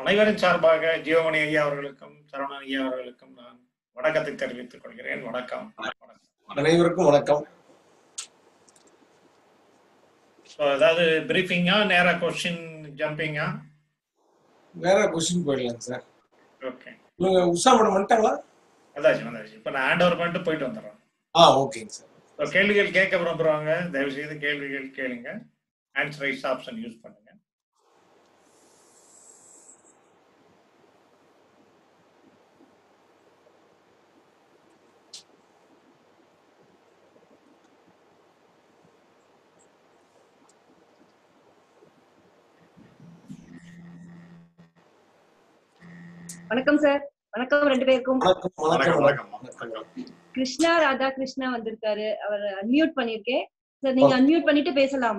அனைவரின் சார்பாக ஜீவமணி ஐயா அவர்களுக்கும் சரவணன் ஐயா அவர்களுக்கும் நான் வணக்கத்தை தெரிவித்துக் கொள்கிறேன் வணக்கம் அனைவருக்கும் வணக்கம் ஸோ ஏதாவது பிரீஃபிங்கா நேரா கொஸ்டின் ஜம்பிங்கா வேற கொஸ்டின் போயிடலாம் சார் ஓகே இவங்க உஷா மேடம் வந்துட்டாங்களா அதாச்சு வந்தாச்சு இப்போ நான் ஹேண்ட் ஓவர் பண்ணிட்டு போயிட்டு வந்துடுறேன் ஆ ஓகேங்க சார் ஸோ கேள்விகள் கேட்க விரும்புறவங்க தயவு செய்து கேள்விகள் கேளுங்க ஆன்சர் ரைஸ் ஆப்ஷன் யூஸ் பண்ணுங்க வணக்கம் சார் வணக்கம் ரெண்டு பேருக்கும் வணக்கம் வணக்கம் வணக்கம் வணக்கம் வணக்கம் கிருஷ்ணா ராதா கிருஷ்ணா வந்திருக்காரு அவர் அன்மியூட் பண்ணிருக்கேன் சார் நீங்க அன்மியூட் பண்ணிட்டு பேசலாம்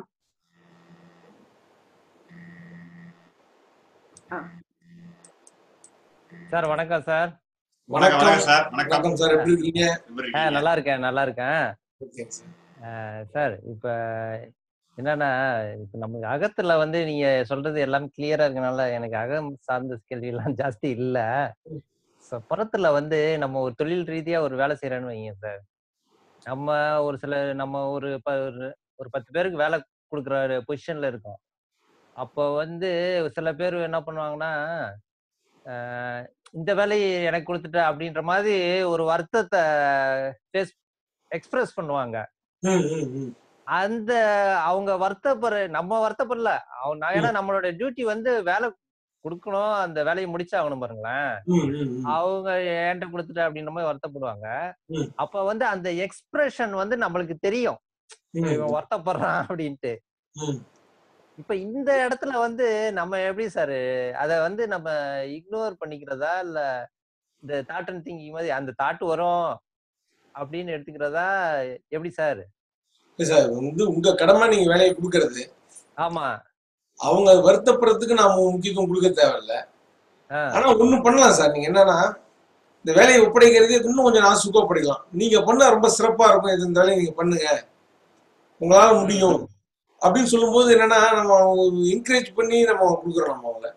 சார் வணக்கம் சார் வணக்கம் வணக்கம் வணக்கம் சார் வணக்கம் வணக்கம் சார் எப்படி இருக்கீங்க எப்படி ஆ இருக்கீங்க? நல்லா இருக்கேன் நல்லா இருக்கேன் ஓகேங்க சார் ஆ, சார் இப்ப என்னன்னா இப்ப நமக்கு அகத்துல வந்து நீங்க சொல்றது எல்லாம் கிளியரா இருக்கனால எனக்கு அகம் சார்ந்த கேள்வி எல்லாம் ஜாஸ்தி இல்ல So, புறத்துல வந்து நம்ம ஒரு தொழில் ரீதியா ஒரு வேலை செய்யறோம்னு வைங்க சார் நம்ம ஒரு சில நம்ம ஒரு ப- ஒரு- ஒரு பத்து பேருக்கு வேலை கொடுக்குற பொசிஷன்ல இருக்கோம் அப்போ வந்து சில பேர் என்ன பண்ணுவாங்கன்னா ஆஹ் இந்த வேலையை எனக்கு கொடுத்துட்ட அப்படின்ற மாதிரி ஒரு வருத்தத்தை ஃபேஸ் எக்ஸ்பிரஸ் பண்ணுவாங்க ம், ம், ம். அந்த அவங்க வருத்தப்படுற நம்ம வருத்தப்படல அவங்க ஏன்னா நம்மளோட டியூட்டி வந்து வேலை கொடுக்கணும் அந்த வேலையை முடிச்சாகணும் பாருங்களேன் ம், ம், ம். அவங்க என்கிட்ட கொடுத்துட்ட அப்படின்ற மாதிரி வருத்தப்படுவாங்க ம். அப்ப வந்து அந்த எக்ஸ்பிரஷன் வந்து நம்மளுக்கு தெரியும் ம், இவன் வருத்தப்படுறான் அப்படின்ட்டு ம். இப்ப இந்த இடத்துல வந்து நம்ம எப்படி சார் அத வந்து நம்ம இக்னோர் பண்ணிக்கிறதா இல்ல இந்த தாட் அண்ட் திங்கிங் மாதிரி அந்த தாட் வரும் அப்படின்னு எடுத்துக்கிறதா எப்படி சார் இல்ல சார் வந்து உங்க கடமை நீங்க வேலையை கொடுக்கறது ஆமா அவங்க வருத்தப்படுறதுக்கு நாம முக்கியத்துவம் கொடுக்க தேவையில்ல ஆஹ் ஆனா ஒண்ணு பண்ணலாம் சார் நீங்க என்னன்னா இந்த வேலையை ஒப்படைக்கிறது இன்னும் கொஞ்சம் நான் சுகப்படிக்கலாம் நீங்க பண்ண ரொம்ப சிறப்பா இருக்கும் இது இந்த வேலையை நீங்க பண்ணுங்க உங்களால முடியும் அப்படின்னு சொல்லும்போது என்னன்னா நம்ம ஒரு என்கரேஜ் பண்ணி நம்ம கொடுக்குறோம் நம்ம அவங்கள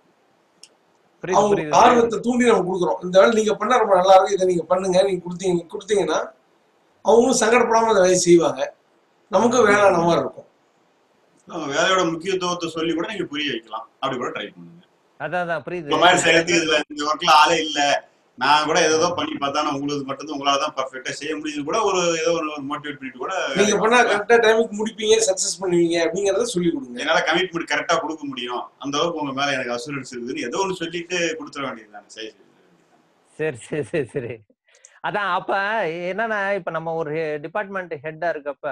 புரியுது அவங்க புரியுது ஆர்வத்தை தூண்டி நம்ம கொடுக்குறோம் இந்த வேலை நீங்க பண்ண ரொம்ப நல்லா இருக்கு இதை நீங்க பண்ணுங்க நீங்க கொடுத்தீங்க கொடுத்தீங்கன்னா அவங்களும் சங்கடப்படாம அந்த வேலையை செய்வாங்க நமக்கு வேலை நம்ம இருக்கும் நம்ம வேலையோட முக்கியத்துவத்தை சொல்லி கூட நீங்க புரிய வைக்கலாம் அப்படி கூட ட்ரை பண்ணுங்க அதான் அதான் புரியுது இந்த மாதிரி செய்யறதுக்கு இதுல இந்த ஒர்க்ல ஆளே இல்ல நான் கூட ஏதோ பண்ணி பார்த்தா நான் உங்களுக்கு மட்டும் உங்களால தான் பர்ஃபெக்டா செய்ய முடியுது கூட ஒரு ஏதோ ஒரு மோட்டிவேட் பண்ணிட்டு கூட நீங்க பண்ணா கரெக்டா டைமுக்கு முடிப்பீங்க சக்சஸ் பண்ணுவீங்க அப்படிங்கறத சொல்லி கொடுங்க என்னால கமிட்மெண்ட் கரெக்டா கொடுக்க முடியும் அந்த அளவுக்கு உங்க மேல எனக்கு அசூரன்ஸ் இருக்குதுன்னு ஏதோ ஒன்று சொல்லிட்டு கொடுத்துட வேண்டியது நான் செய்ய சரி சரி சரி சரி அதான் அப்ப என்னன்னா இப்ப நம்ம ஒரு டிபார்ட்மெண்ட் ஹெட்டா இருக்கப்ப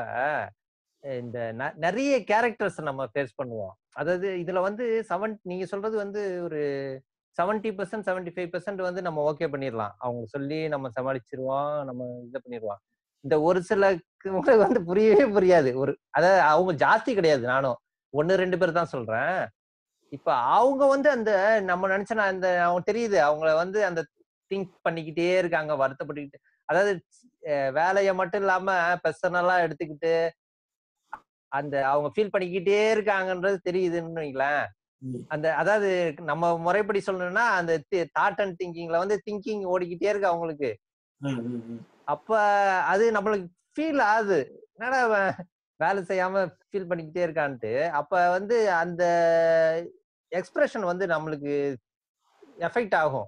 இந்த ந- நிறைய கேரக்டர்ஸ் நம்ம ஃபேஸ் பண்ணுவோம் அதாவது இதுல வந்து செவன் நீங்க சொல்றது வந்து ஒரு seventy percent seventy five percent வந்து நம்ம ஓகே பண்ணிடலாம் அவங்க சொல்லி நம்ம சமாளிச்சிருவோம் நம்ம இதை பண்ணிடுவோம் இந்த ஒரு சில வந்து புரியவே புரியாது ஒரு அதாவது அவங்க ஜாஸ்தி கிடையாது நானும் ஒன்னு ரெண்டு பேர் தான் சொல்றேன் இப்ப அவங்க வந்து அந்த நம்ம நினைச்சனா அந்த அவங்க தெரியுது அவங்கள வந்து அந்த திங்க் பண்ணிக்கிட்டே இருக்காங்க வருத்தப்பட்டுக்கிட்டு அதாவது அஹ் வேலையை மட்டும் இல்லாம பர்சனலா எடுத்துக்கிட்டு அந்த அவங்க ஃபீல் பண்ணிக்கிட்டே இருக்காங்கன்றது தெரியுதுன்னு வைங்களேன் ம். அந்த அதாவது நம்ம முறைப்படி சொல்லணும்னா அந்த தாட் அண்ட் திங்கிங்ல வந்து திங்கிங் ஓடிக்கிட்டே இருக்கு அவங்களுக்கு ம், ம், ம். அப்ப அது நம்மளுக்கு ஃபீல் ஆகுது என்னடா இவன் வேலை செய்யாம ஃபீல் பண்ணிக்கிட்டே இருக்கான்ட்டு அப்ப வந்து அந்த எக்ஸ்பிரஷன் வந்து நம்மளுக்கு எஃபெக்ட் ஆகும்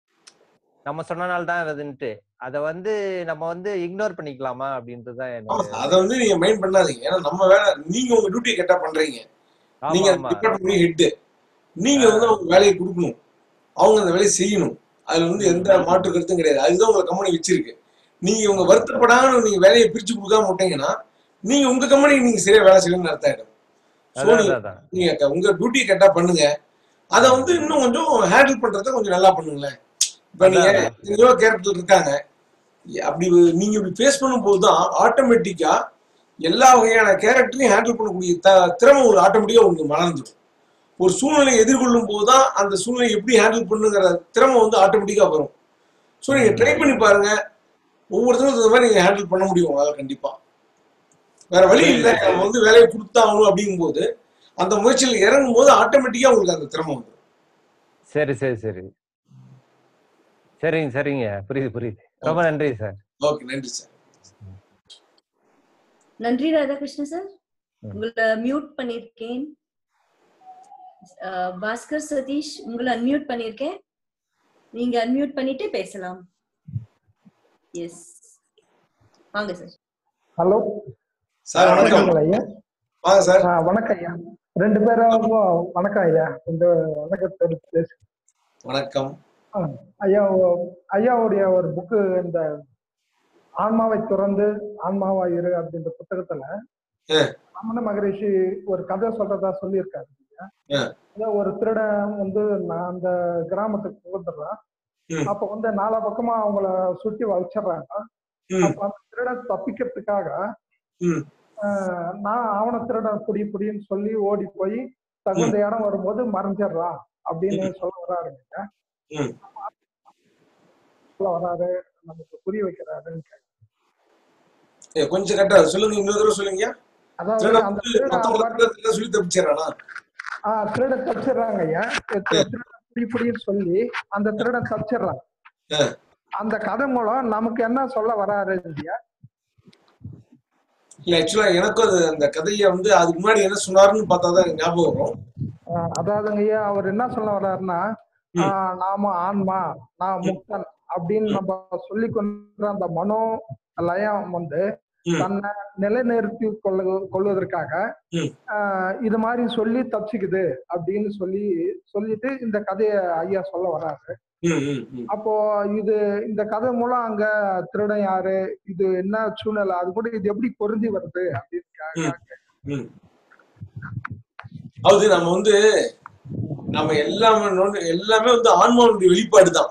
நம்ம சொன்னனால தான் அதுன்ட்டு அத வந்து நம்ம வந்து இக்னோர் பண்ணிக்கலாமா அப்படின்றது தான் ஆமா எனக்கு சார், அதை வந்து நீங்க மைண்ட் பண்ணாதீங்க ஏன்னா நம்ம வேலை நீங்க உங்க டியூட்டியை கரெக்டா பண்றீங்க ஆமா நீங்க ஆமா டிபார்ட்மெண்ட் ஹெட் நீங்க வந்து அவங்க வேலையை கொடுக்கணும் அவங்க அந்த வேலையை செய்யணும் அதுல வந்து எந்த மாற்று கருத்தும் கிடையாது அதுதான் உங்க கம்பெனி வச்சிருக்கு நீங்க உங்க வருத்தப்படாம நீங்க வேலையை பிரிச்சு கொடுக்காம விட்டீங்கன்னா நீங்க உங்க கம்பெனிக்கு நீங்க சரியா வேலை செய்யணும்னு அர்த்தம் ஆயிடும் ஸோ அதான் நீங்க அதான் அதான். நீங்க க- உங்க டியூட்டியை கரெக்டா பண்ணுங்க அதை வந்து இன்னும் கொஞ்சம் ஹேண்டில் பண்றத கொஞ்சம் நல்லா பண்ணுங்களேன் இப்ப நீங்க அதான், அதான். எத்தனையோ கேரக்டர் இருக்காங்க அப்படி நீங்க இப்படி ஃபேஸ் பண்ணும்போது தான் ஆட்டோமேட்டிக்கா எல்லா வகையான கேரக்டரையும் ஹேண்டில் பண்ணக்கூடிய த- திறமை ஒரு ஆட்டோமேட்டிக்கா உங்களுக்கு மலர்ந்துடும் ஒரு சூழ்நிலையை எதிர்கொள்ளும் போது தான் அந்த சூழ்நிலையை எப்படி ஹேண்டில் பண்ணுங்கிற திறமை வந்து ஆட்டோமேட்டிக்கா வரும் ஸோ நீங்க ட்ரை பண்ணி பாருங்க ஒவ்வொருத்தரும் இந்த மாதிரி நீங்க ஹேண்டில் பண்ண முடியும் உங்களால கண்டிப்பா வேற வழி இல்லை நம்ம வந்து வேலையை கொடுத்தாகணும் அப்படிங்கும்போது அந்த முயற்சியில் இறங்கும் போது ஆட்டோமேட்டிக்கா உங்களுக்கு அந்த திறமை வந்துடும் சரி சரி சரி சரிங்க சரிங்க புரியுது புரியுது ரொம்ப நன்றி சார் ஓகே நன்றி சார் நன்றி ராதாகிருஷ்ணன் சார் ம். உங்களை மியூட் பண்ணிருக்கேன் அஹ், பாஸ்கர் சதீஷ் உங்களை அன்மியூட் பண்ணிருக்கேன் நீங்க அன்மியூட் பண்ணிட்டு பேசலாம் எஸ் வாங்க சார் ஹலோ சார் வணக்கம் வணக்கங்கள் ஐயா வாங்க சார் ஆ, வணக்கம் ஐயா ரெண்டு பேரும் வணக்கம் ஐயா இந்த வணக்கத்தோடு பேசு வணக்கம் ஆ, ஐயா ஓ- ஐயாவுடைய ஒரு புக்கு இந்த ஆன்மாவை துறந்து ஆன்மாவா இரு அப்படின்ற புத்தகத்துல ஆ. ரமண மகரிஷி ஒரு கதை சொல்றதா சொல்லியிருக்காரு ஐயா. ஆ. அதான் ஒரு திருடன் வந்து நான் அந்த கிராமத்துக்கு புகுந்துடுறான் ம். அப்ப வந்து நாலா பக்கமா அவங்கள சுத்தி வச்சிடுறாங்க ம் அப்ப அந்த திருடன் தப்பிக்கிறதுக்காக ம் ஆஹ் நான் அவனை திருடன் புடி புடின்னு சொல்லி ஓடி போய் தகுந்த இடம் வரும்போது மறைஞ்சிடுறான் அப்படின்னு சொல்ல வராருங்க ம் சொல்ல வராரு நமக்கு புரிய வைக்கிறாருன்னு கேட்டேன். ஏ, கொஞ்சம் கரெக்டா சொல்லுங்க இன்னொரு தடவை சொல்லுங்க அதாவது திருடன் அந்த வந்து திருடன் மத்தவங்களை அவன் திருடத்துல சொல்லி தப்பிச்சிடறானா ஆஹ் திருடன் தப்பிச்சிடுறாங்க ஐயா திருடன் புடி புடின்னு சொல்லி அந்த திருடன் தப்பிச்சிடுறான் ஆ. அந்த கதை மூலம் நமக்கு என்ன சொல்ல வராரு ஐயா இல்ல ஆக்சுவலா எனக்கும் அது அந்த கதையை வந்து அதுக்கு முன்னாடி என்ன சொன்னாருன்னு பார்த்தா தான் எனக்கு ஞாபகம் வரும் ஆஹ் அதாவதுங்க ஐயா அவர் என்ன சொல்ல வர்றாருன்னா ம். ஆஹ் நாம ஆன்மா நான் முக்தன் அப்படின்னு நம்ம சொல்லி கொண்ட அந்த மனோ லயம் வந்து ம். தன்னை நிலைநிறுத்தி கொள்ள கொள்வதற்காக ம். ஆஹ் இது மாதிரி சொல்லி தப்பிச்சுக்குது அப்படின்னு சொல்லி சொல்லிட்டு இந்த கதையை ஐயா சொல்ல வர்றாரு ம் ம் ம் அப்போ இது இந்த கதை மூலம் அங்க திருடன் யாரு இது என்ன சூழ்நிலை அது கூட இது எப்படி பொருந்தி வருது அப்படின்னு கே- ம். அதாவது நம்ம வந்து நம்ம எல்லாமே நோண்டு- எல்லாமே வந்து ஆன்மாவுடைய வெளிப்பாடு தான்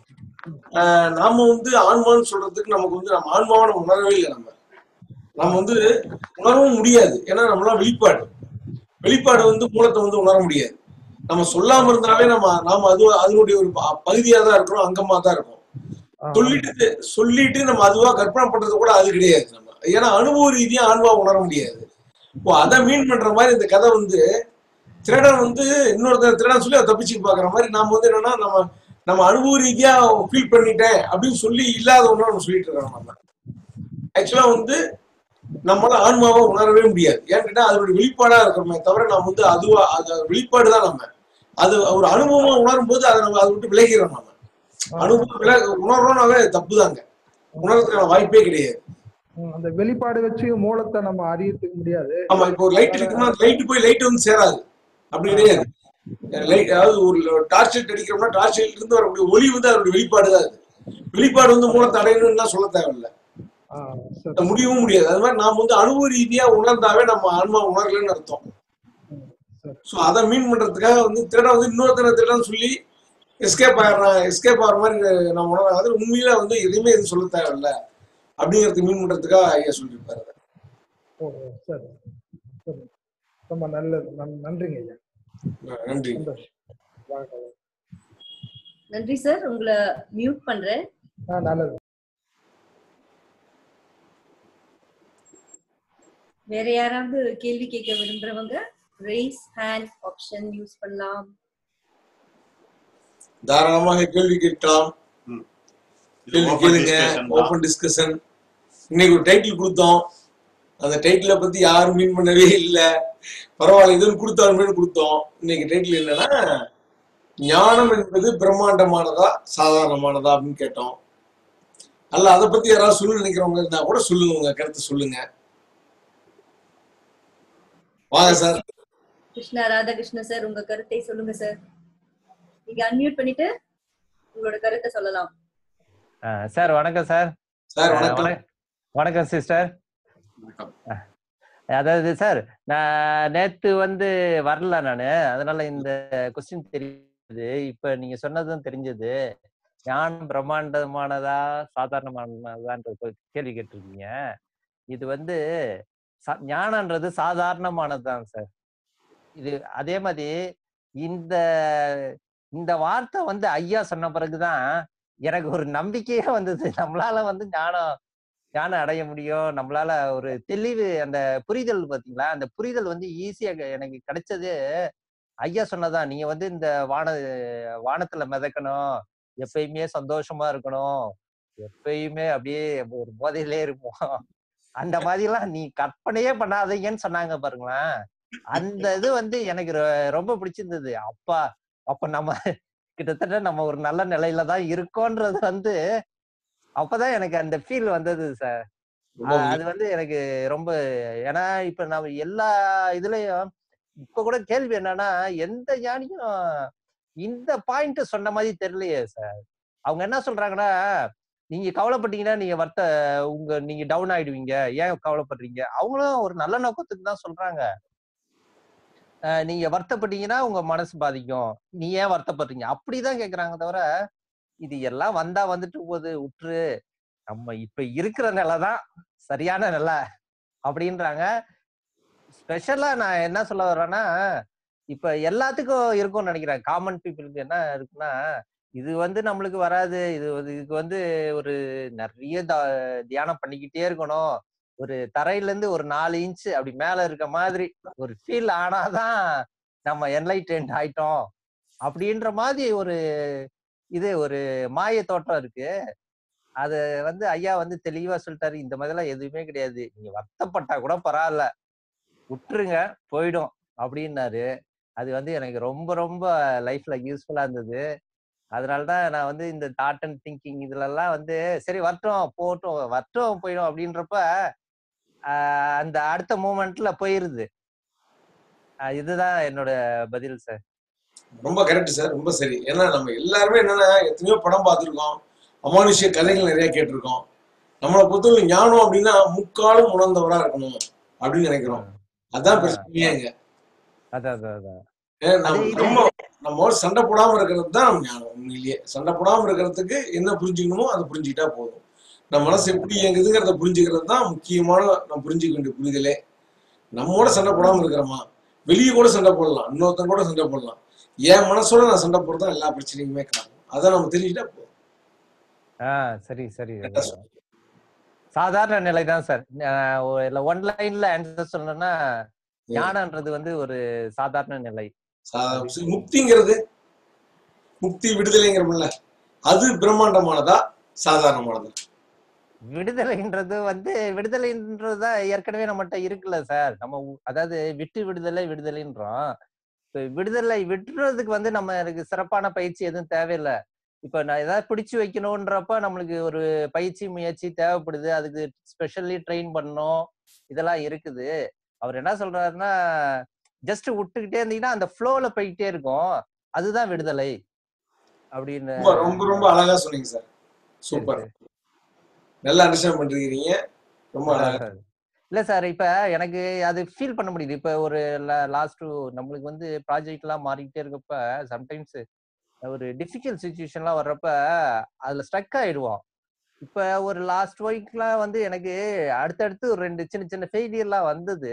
நாம வந்து ஆன்மான்னு சொல்றதுக்கு நமக்கு வந்து நம்ம ஆன்மாவை நம்ம உணரவே இல்லை நம்ம நம்ம வந்து உணரவும் முடியாது ஏன்னா நம்மளாம் வெளிப்பாடு வெளிப்பாடு வந்து மூலத்தை வந்து உணர முடியாது நம்ம சொல்லாம இருந்தாலே நம்ம நாம அது அதனுடைய ஒரு ப- பகுதியா தான் இருக்கிறோம் அங்கமா தான் இருக்கும் ஆஹ் சொல்லிட்டு சொல்லிட்டு நம்ம அதுவா கற்பனை பண்றது கூட அது கிடையாது நம்ம ஏன்னா அனுபவ ரீதியா ஆன்மா உணர முடியாது இப்போ அதை மீன் பண்ற மாதிரி இந்த கதை வந்து திருடன் வந்து இன்னொருத்தர் திருடன் சொல்லி அதை தப்பிச்சு பாக்குற மாதிரி நாம வந்து என்னன்னா நம்ம நம்ம அனுபவ ரீதியா ஃபீல் பண்ணிட்டேன் அப்படின்னு சொல்லி இல்லாத ஒண்ணு நம்ம சொல்லிட்டு இருக்கோம் நம்ம ஆக்சுவலா வந்து நம்மளால ஆன்மாவை உணரவே முடியாது ஏன்னு கேட்டா அதனுடைய வெளிப்பாடா இருக்கிறோமே தவிர நம்ம வந்து அதுவா அது வெளிப்பாடு தான் நம்ம அது ஒரு அனுபவமா உணரும் போது அதை நம்ம அதை விட்டு விலகிறோம் நம்ம அனுபவம் வில உணர்றோம்னாவே தப்புதாங்க உணர்றதுக்கான வாய்ப்பே கிடையாது உம் அந்த வெளிப்பாடு வச்சு மூலத்தை நம்ம அறியத்துக்க முடியாது ஆமா இப்போ ஒரு லைட் இருக்குன்னா லைட் போய் லைட் வந்து சேராது அப்படி கிடையாது லைட் அதாவது ஒரு டார்ச் லைட் அடிக்கிறோம்னா டார்ச் லைட்ல இருந்து வரக்கூடிய ஒளி வந்து அதனுடைய வெளிப்பாடு தான் அது வெளிப்பாடு வந்து மூலத்தை அடையணும்னா சொல்ல தேவையில்லை ஆஹ் சரி அது முடியவும் முடியாது அது மாதிரி நாம வந்து அனுபவ ரீதியா உணர்ந்தாவே நம்ம ஆன்மா உணரலன்னு அர்த்தம் உம் சரி ஸோ அதை மீன் பண்றதுக்காக வந்து திருடன் வந்து இன்னொருத்தர திருடன் சொல்லி எஸ்கேப் ஆயிடுறான் எஸ்கேப் ஆகிற மாதிரி நம்ம உணர்றாங்க அது உண்மையில வந்து எதுவுமே எதுவும் சொல்ல தேவையில்ல அப்படிங்கிறது மீன் பண்றதுக்காக ஐயா சொல்லியிருப்பாரு அதை. ஓ ஓ, சரி சரி ரொம்ப நல்லது நன்- நன்றிங்க ஐயா நன்றி சந்தோஷம் வணக்கம் நன்றி சார் உங்களை மியூட் பண்றேன் ஆ நல்லது வேற யாராவது கேள்வி கேட்க விரும்புறவங்க raise ஹேண்ட் ஆப்ஷன் யூஸ் பண்ணலாம் தாராளமாக கேள்வி கேட்கலாம் இது கேள்வி open கேளுங்க discussion தான். ஓப்பன் டிஸ்கஷன் இன்னைக்கு ஒரு டைட்டில் கொடுத்தோம் அந்த டைட்டிலை பத்தி யாரும் மீன் பண்ணவே இல்லை பரவாயில்ல இதுன்னு கொடுத்தாலுமே கொடுத்தோம் இன்னைக்கு டைட்டில் என்னன்னா ஞானம் என்பது பிரம்மாண்டமானதா சாதாரணமானதா அப்படின்னு கேட்டோம் அல்ல அதை பத்தி யாராவது சொல்ல நினைக்கிறவங்க இருந்தா கூட சொல்லுங்க உங்க கருத்தை சொல்லுங்க வாங்க சார் கிருஷ்ணா ராதாகிருஷ்ண சார் உங்க கருத்தை சொல்லுங்க சார் நீங்க அன்மியூட் பண்ணிட்டு உங்களோட கருத்தை சொல்லலாம் சார் வணக்கம் சார் சார் அஹ், வணக்கம் வணக்- வணக்கம் சிஸ்டர் வணக்கம். அதாவது சார் நான் நேத்து வந்து வரல நானு அதனால இந்த கொஸ்டின் தெரியுது இப்ப நீங்க சொன்னதும் தெரிஞ்சது ஞானம் பிரம்மாண்டமானதா சாதாரணமானதான்ற ஒரு கேள்வி கேட்டிருக்கீங்க இது வந்து சா- ஞானன்றது சாதாரணமானதுதான் சார் இது அதே மாதிரி இந்த இந்த வார்த்தை வந்து ஐயா சொன்ன பிறகுதான் எனக்கு ஒரு நம்பிக்கையே வந்தது நம்மளால வந்து ஞானம் ஞானம் அடைய முடியும் நம்மளால ஒரு தெளிவு அந்த புரிதல் பாத்தீங்களா அந்த புரிதல் வந்து ஈஸியா எனக்கு கிடைச்சது ஐயா சொன்னதான் நீங்க வந்து இந்த வான வானத்துல மிதக்கணும் எப்பயுமே சந்தோஷமா இருக்கணும் எப்பயுமே அப்படியே ஒரு போதையிலே இருப்போம் அந்த மாதிரிலாம் நீ கற்பனையே பண்ணாதீங்கன்னு சொன்னாங்க பாருங்களேன் அந்த இது வந்து எனக்கு ரொ- ரொம்ப பிடிச்சிருந்தது அப்பா அப்ப நம்ம கிட்டத்தட்ட நம்ம ஒரு நல்ல நிலையில தான் இருக்கோன்றது வந்து அப்பதான் எனக்கு அந்த ஃபீல் வந்தது சார் ரொம்ப அ- அது வந்து எனக்கு ரொம்ப ஏன்னா இப்ப நம்ம எல்லா இதுலயும் இப்ப கூட கேள்வி என்னன்னா எந்த ஞானியும் இந்த பாயிண்ட் சொன்ன மாதிரி தெரியலையே சார் அவங்க என்ன சொல்றாங்கன்னா நீங்க கவலைப்பட்டீங்கன்னா நீங்க வர்த்த உங்க நீங்க டவுன் ஆயிடுவீங்க ஏன் கவலைப்படுறீங்க அவங்களும் ஒரு நல்ல நோக்கத்துக்கு தான் சொல்றாங்க அஹ் நீங்க வருத்தப்பட்டீங்கன்னா உங்க மனசு பாதிக்கும் நீ ஏன் வருத்தப்படுறீங்க அப்படிதான் கேக்குறாங்க தவிர இது எல்லாம் வந்தா வந்துட்டு போகுது உற்று நம்ம இப்ப இருக்கிற நிலை தான் சரியான நிலை அப்படின்றாங்க ஸ்பெஷலா நான் என்ன சொல்ல வர்றேன்னா இப்ப எல்லாத்துக்கும் இருக்கும்னு நினைக்கிறேன் காமன் பீப்புளுக்கு என்ன இருக்குன்னா இது வந்து நம்மளுக்கு வராது இது வந்து இதுக்கு வந்து ஒரு நிறைய த- தியானம் பண்ணிக்கிட்டே இருக்கணும் ஒரு தரையில இருந்து ஒரு நாலு இன்ச் அப்படி மேல இருக்க மாதிரி ஒரு ஃபீல் ஆனாதான் நம்ம என்லைட்டன்ட் ஆயிட்டோம் அப்படின்ற மாதிரி ஒரு இது ஒரு மாய தோற்றம் இருக்கு அது வந்து ஐயா வந்து தெளிவா சொல்லிட்டாரு இந்த மாதிரிலாம் எதுவுமே கிடையாது நீங்க வருத்தப்பட்டா கூட பரவாயில்ல விட்டுருங்க போயிடும் அப்படின்னாரு அது வந்து எனக்கு ரொம்ப ரொம்ப லைஃப்ல யூஸ்ஃபுல்லா இருந்தது அதனாலதான் நான் வந்து இந்த தாட் அண்ட் திங்கிங் இதுல எல்லாம் வந்து சரி வரட்டும் போகட்டும் வரட்டும் போயிடும் அப்படின்றப்ப ஆஹ் அந்த அடுத்த மூமெண்ட்ல போயிருது ஆஹ் இதுதான் என்னோட பதில் சார் ரொம்ப கரெக்ட் சார் ரொம்ப சரி ஏன்னா நம்ம எல்லாருமே என்னன்னா எத்தனையோ படம் பார்த்துருக்கோம் அமானுஷ்ய கதைகள் நிறைய கேட்டிருக்கோம் நம்மளை பொறுத்தவரை ஞானம் அப்படின்னா முக்காலும் உணர்ந்தவரா இருக்கணும் அப்படின்னு நினைக்கிறோம் அதான் பிரச்சனையே இங்க அதான் அதான் அதான் ஏன் நம்ம அது இது- நம்ம நம்மோட சண்டை போடாம இருக்கிறது தான் நம்ம ஞானம் உண்மையிலேயே சண்டை போடாம இருக்கிறதுக்கு என்ன புரிஞ்சுக்கணுமோ அதை புரிஞ்சுக்கிட்டா போதும் நம்ம மனசு எப்படி இயங்குதுங்கிறத புரிஞ்சுக்கிறது தான் முக்கியமான நம்ம புரிஞ்சுக்க வேண்டிய புரிதலே நம்மோட சண்டை போடாம இருக்கிறோமா வெளியே கூட சண்டை போடலாம் இன்னொருத்தன் கூட சண்டை போடலாம் என் மனசோட நான் சண்டை போடுறது தான் எல்லா பிரச்சனைக்குமே காரணம் அதை நம்ம தெரிஞ்சுக்கிட்டா போதும் ஆஹ் சரி சரி கரெக்டா சொன்னீங்க. சாதாரண நிலை தான் சார் இல்ல ஒன் லைன்ல ஆன்சர் சொல்லணும்னா ஞானம்ன்றது வந்து ஒரு சாதாரண நிலை சா- சரி, முக்திங்கிறது முக்தி விடுதலைங்கிறோம்ல அது பிரம்மாண்டமானதா சாதாரணமானதா விடுதலைன்றது வந்து விடுதலைன்றது தான் ஏற்கனவே நம்மகிட்ட இருக்குல்ல சார் நம்ம உ- அதாவது விட்டு விடுதலை விடுதலைன்றோம் இப்ப விடுதலை விட்டுறதுக்கு வந்து நம்ம எனக்கு சிறப்பான பயிற்சி எதுவும் தேவையில்லை இப்ப நான் ஏதாவது பிடிச்சு வைக்கணுன்றப்ப நம்மளுக்கு ஒரு பயிற்சி முயற்சி தேவைப்படுது அதுக்கு ஸ்பெஷல்லி ட்ரெயின் பண்ணணும் இதெல்லாம் இருக்குது அவர் என்ன சொல்றாருன்னா ஜஸ்ட் விட்டுக்கிட்டே இருந்தீங்கன்னா அந்த ஃப்ளோல போயிட்டே இருக்கும் அதுதான் விடுதலை அப்படின்னு ரொம்ப ரொம்ப ரொம்ப அழகா சொன்னீங்க சார் சூப்பர் நல்லா அண்டர்ஸ்டாண்ட் பண்றீங்க ரொம்ப அழகா இல்ல சார் இப்ப எனக்கு அது ஃபீல் பண்ண முடியுது இப்ப ஒரு லாஸ்ட் நம்மளுக்கு வந்து ப்ராஜெக்ட் எல்லாம் மாறிக்கிட்டே இருக்கப்ப சம்டைம்ஸ் ஒரு டிஃபிகல்ட் சுச்சுவேஷன்லாம் வர்றப்ப அதுல ஸ்ட்ரக் ஆயிடுவோம் இப்ப ஒரு லாஸ்ட் வீக்லாம் வந்து எனக்கு அடுத்தடுத்து ஒரு ரெண்டு சின்ன சின்ன ஃபெயிலியர்லாம் வந்தது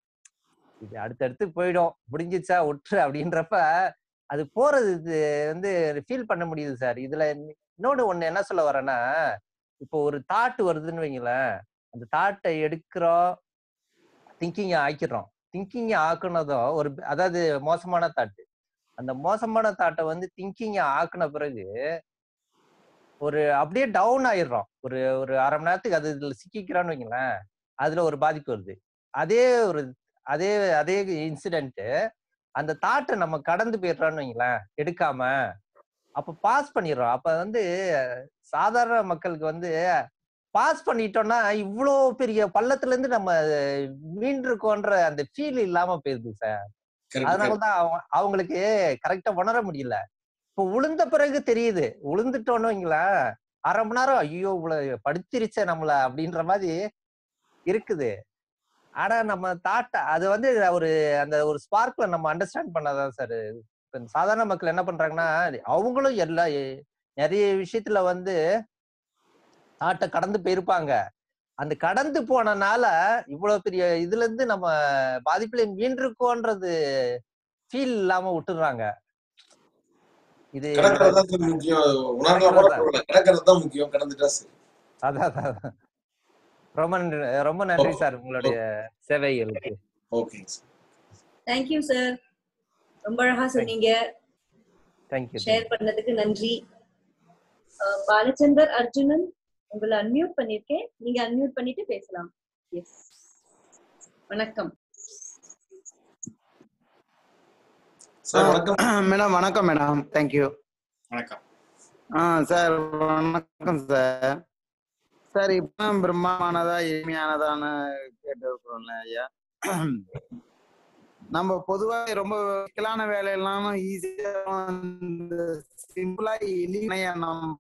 இது அடுத்தடுத்து போயிடும் முடிஞ்சிச்சா விட்டுரு அப்படின்றப்ப அது போறது இது வந்து ஃபீல் பண்ண முடியுது சார் இதுல இன்னொன்னு ஒண்ணு என்ன சொல்ல வரேன்னா இப்போ ஒரு தாட் வருதுன்னு வைங்களேன் அந்த தாட்டை எடுக்கிறோம் திங்கிங் ஆக்கிடுறோம் திங்கிங் ஆக்குனதும் ஒரு அதாவது மோசமான தாட்டு அந்த மோசமான தாட்டை வந்து திங்கிங் ஆக்குன பிறகு ஒரு அப்படியே டவுன் ஆயிடுறோம் ஒரு ஒரு அரை மணி நேரத்துக்கு அது இதுல சிக்கிக்கிறான்னு வைங்களேன் அதுல ஒரு பாதிப்பு வருது அதே ஒரு அதே அதே இன்சிடென்ட் அந்த தாட்டை நம்ம கடந்து போயிடுறோம்னு வைங்களேன் எடுக்காம அப்ப பாஸ் பண்ணிடுறோம் அப்ப வந்து சாதாரண மக்களுக்கு வந்து பாஸ் பண்ணிட்டோம்னா இவ்வளோ பெரிய பள்ளத்துல இருந்து நம்ம மீண்டிருக்கோன்ற அந்த ஃபீல் இல்லாம போயிருது சார் அதனாலதான் அவங்க அவங்களுக்கு கரெக்டா உணர முடியல இப்போ உளுந்த பிறகு தெரியுது உளுந்துட்டோன்னு வைங்களேன் அரை மணி நேரம் ஐயோ இவ்வளவு படுத்திருச்சே நம்மள அப்படின்ற மாதிரி இருக்குது ஆனா நம்ம தாட்ட அது வந்து ஒரு அந்த ஒரு ஸ்பார்க்ல நம்ம அண்டர்ஸ்டாண்ட் பண்ணாதான் சார் சாதாரண மக்கள் என்ன பண்றாங்கன்னா அவங்களும் எல்லா நிறைய விஷயத்துல வந்து தாட்டை கடந்து போயிருப்பாங்க அந்த கடந்து போனனால இவ்வளவு பெரிய இதுல இருந்து நம்ம பாதிப்புல மீண்டிருக்கோன்றது ஃபீல் இல்லாம விட்டுறாங்க இது கிடக்கிறது தான் முக்கியம் உணர்ந்தா கூட பரவாயில்ல கிடக்கிறது தான் முக்கியம் கடந்துட்டா சரி அதான் அதான் ரொம்ப நன்றி ரொம்ப நன்றி சார் உங்களுடைய சேவைகளுக்கு ஓகேங்க சார் தேங்க்யூ சார் ரொம்ப அழகா சொன்னீங்க தேங்க்யூ ஷேர் பண்ணதுக்கு நன்றி அஹ், பாலச்சந்தர் அர்ஜுனன் உங்களை அன்மியூட் பண்ணிருக்கேன் நீங்க அன்மியூட் பண்ணிட்டு பேசலாம் எஸ் வணக்கம் சார் வணக்கம் மேடம் வணக்கம் மேடம் தேங்க்யூ வணக்கம் ஆ சார் வணக்கம் சார் சார் இப்போ பிரம்மானதா எளிமையானதான்னு கேட்டு இருக்கிறோம்ல ஐயா நம்ம பொதுவா ரொம்ப சிக்கலான வேலையெல்லாம் ஈஸியா சிம்பிளா எளிமையா நம்ம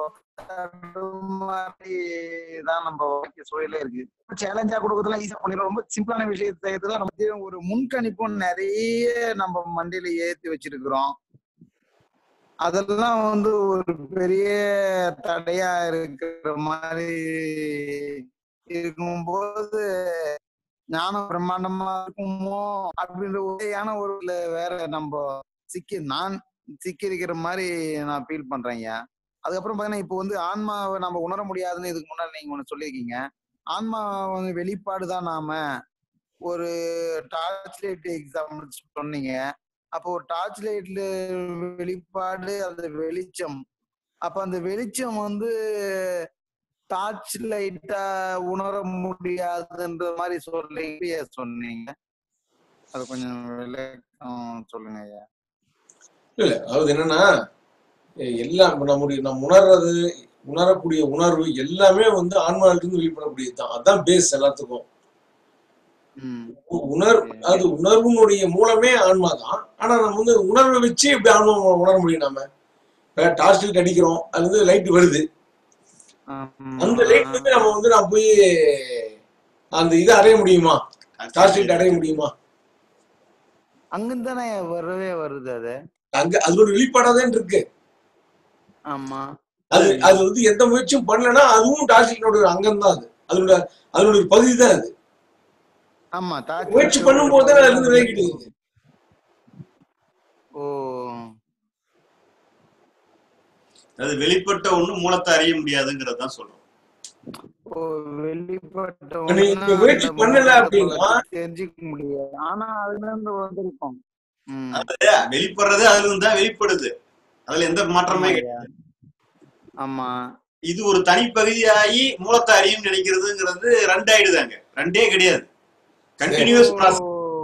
மாதிரி தான் நம்ம வாழ்க்கை சூழலே இருக்கு சேலஞ்சா கொடுக்கறதுலாம் ஈஸியா பண்ணிடுறோம் ரொம்ப சிம்பிளான விஷயத்தை செய்யறதுலாம் நம்ம ஒரு முன்கணிப்பும் நிறைய நம்ம மண்டியில ஏத்தி வச்சிருக்கிறோம் அதெல்லாம் வந்து ஒரு பெரிய தடையா இருக்கிற மாதிரி இருக்கும்போது ஞானம் பிரம்மாண்டமா இருக்குமோ அப்படின்ற ஒரேயான ஒரு இதுல வேற நம்ம சிக்கி நான் சிக்கி இருக்கிற மாதிரி நான் ஃபீல் பண்றேங்க அதுக்கப்புறம் பாத்தீங்கன்னா இப்போ வந்து ஆன்மாவை நம்ம உணர முடியாதுன்னு இதுக்கு முன்னாடி நீங்க ஒண்ணு சொல்லியிருக்கீங்க ஆன்மா வந்து வெளிப்பாடு தான் நாம ஒரு டார்ச் லைட் எக்ஸாம்பிள் சொன்னீங்க அப்போ ஒரு டார்ச் லைட்ல வெளிப்பாடு அந்த வெளிச்சம் அப்ப அந்த வெளிச்சம் வந்து டார்ச் லைட்டா உணர முடியாதுன்ற மாதிரி சொல்லி சொன்னீங்க அது கொஞ்சம் விளக்கம் சொல்லுங்க ஐயா இல்ல அதாவது என்னன்னா எ- எல்லாம் இப்ப நம்முடைய நம்ம உணர்றது உணரக்கூடிய உணர்வு எல்லாமே வந்து ஆன்மாவிலிருந்து இருந்து வெளிப்படக்கூடியது தான் அதான் பேஸ் எல்லாத்துக்கும் ம் உ- உணர்வு அது உணர்வுனுடைய மூலமே ஆன்மா தான் ஆனா நம்ம வந்து உணர்வை வச்சு எப்படி ஆன்மா உணர முடியும் நாம இப்ப டார்ச் லைட் அடிக்கிறோம் அது வந்து லைட் வருது அந்த லைட் வந்து நம்ம வந்து நான் போய் அந்த இதை அடைய முடியுமா டார்ச் லைட் அடைய முடியுமா அங்கிருந்து தானே வரவே வருது அது அங்க அதோட வெளிப்பாடா தான் இருக்கு ஆமா அது அது வந்து எந்த முயற்சியும் பண்ணலன்னா அதுவும் டார்ச் லைட்டோட அங்கம் தான் அது அதோட அதனோட ஒரு பகுதி தான் அது ஆமா டார்ச் முயற்சி பண்ணும்போது தான் அதுல இருந்து விலகிடுது ஓ அது வெளிப்பட்ட ஒண்ணு மூலத்தை அறிய முடியாதுங்கிறது தான் சொல்றோம் ஓ வெளிப்பட்ட நீங்க ஒண்ணா முயற்சி அந்த பண்ணல மூலத்தை அப்படின்னா தெரிஞ்சுக்க முடியாது ஆனா அதுல இருந்து வந்திருக்கும் ம். வெளிப்படுறது அதுல இருந்து தான் வெளிப்படுது அதுல எந்த மாற்றமே ஆமா கிடையாது ஐயா. ஆமா இது ஒரு தனிப்பகுதியாகி மூலத்தை அறியும் நினைக்கிறதுங்கிறது ரெண்டு ஆயிடுதாங்க ரெண்டே கிடையாது கண்டினியூஸ் ப்ராசஸ்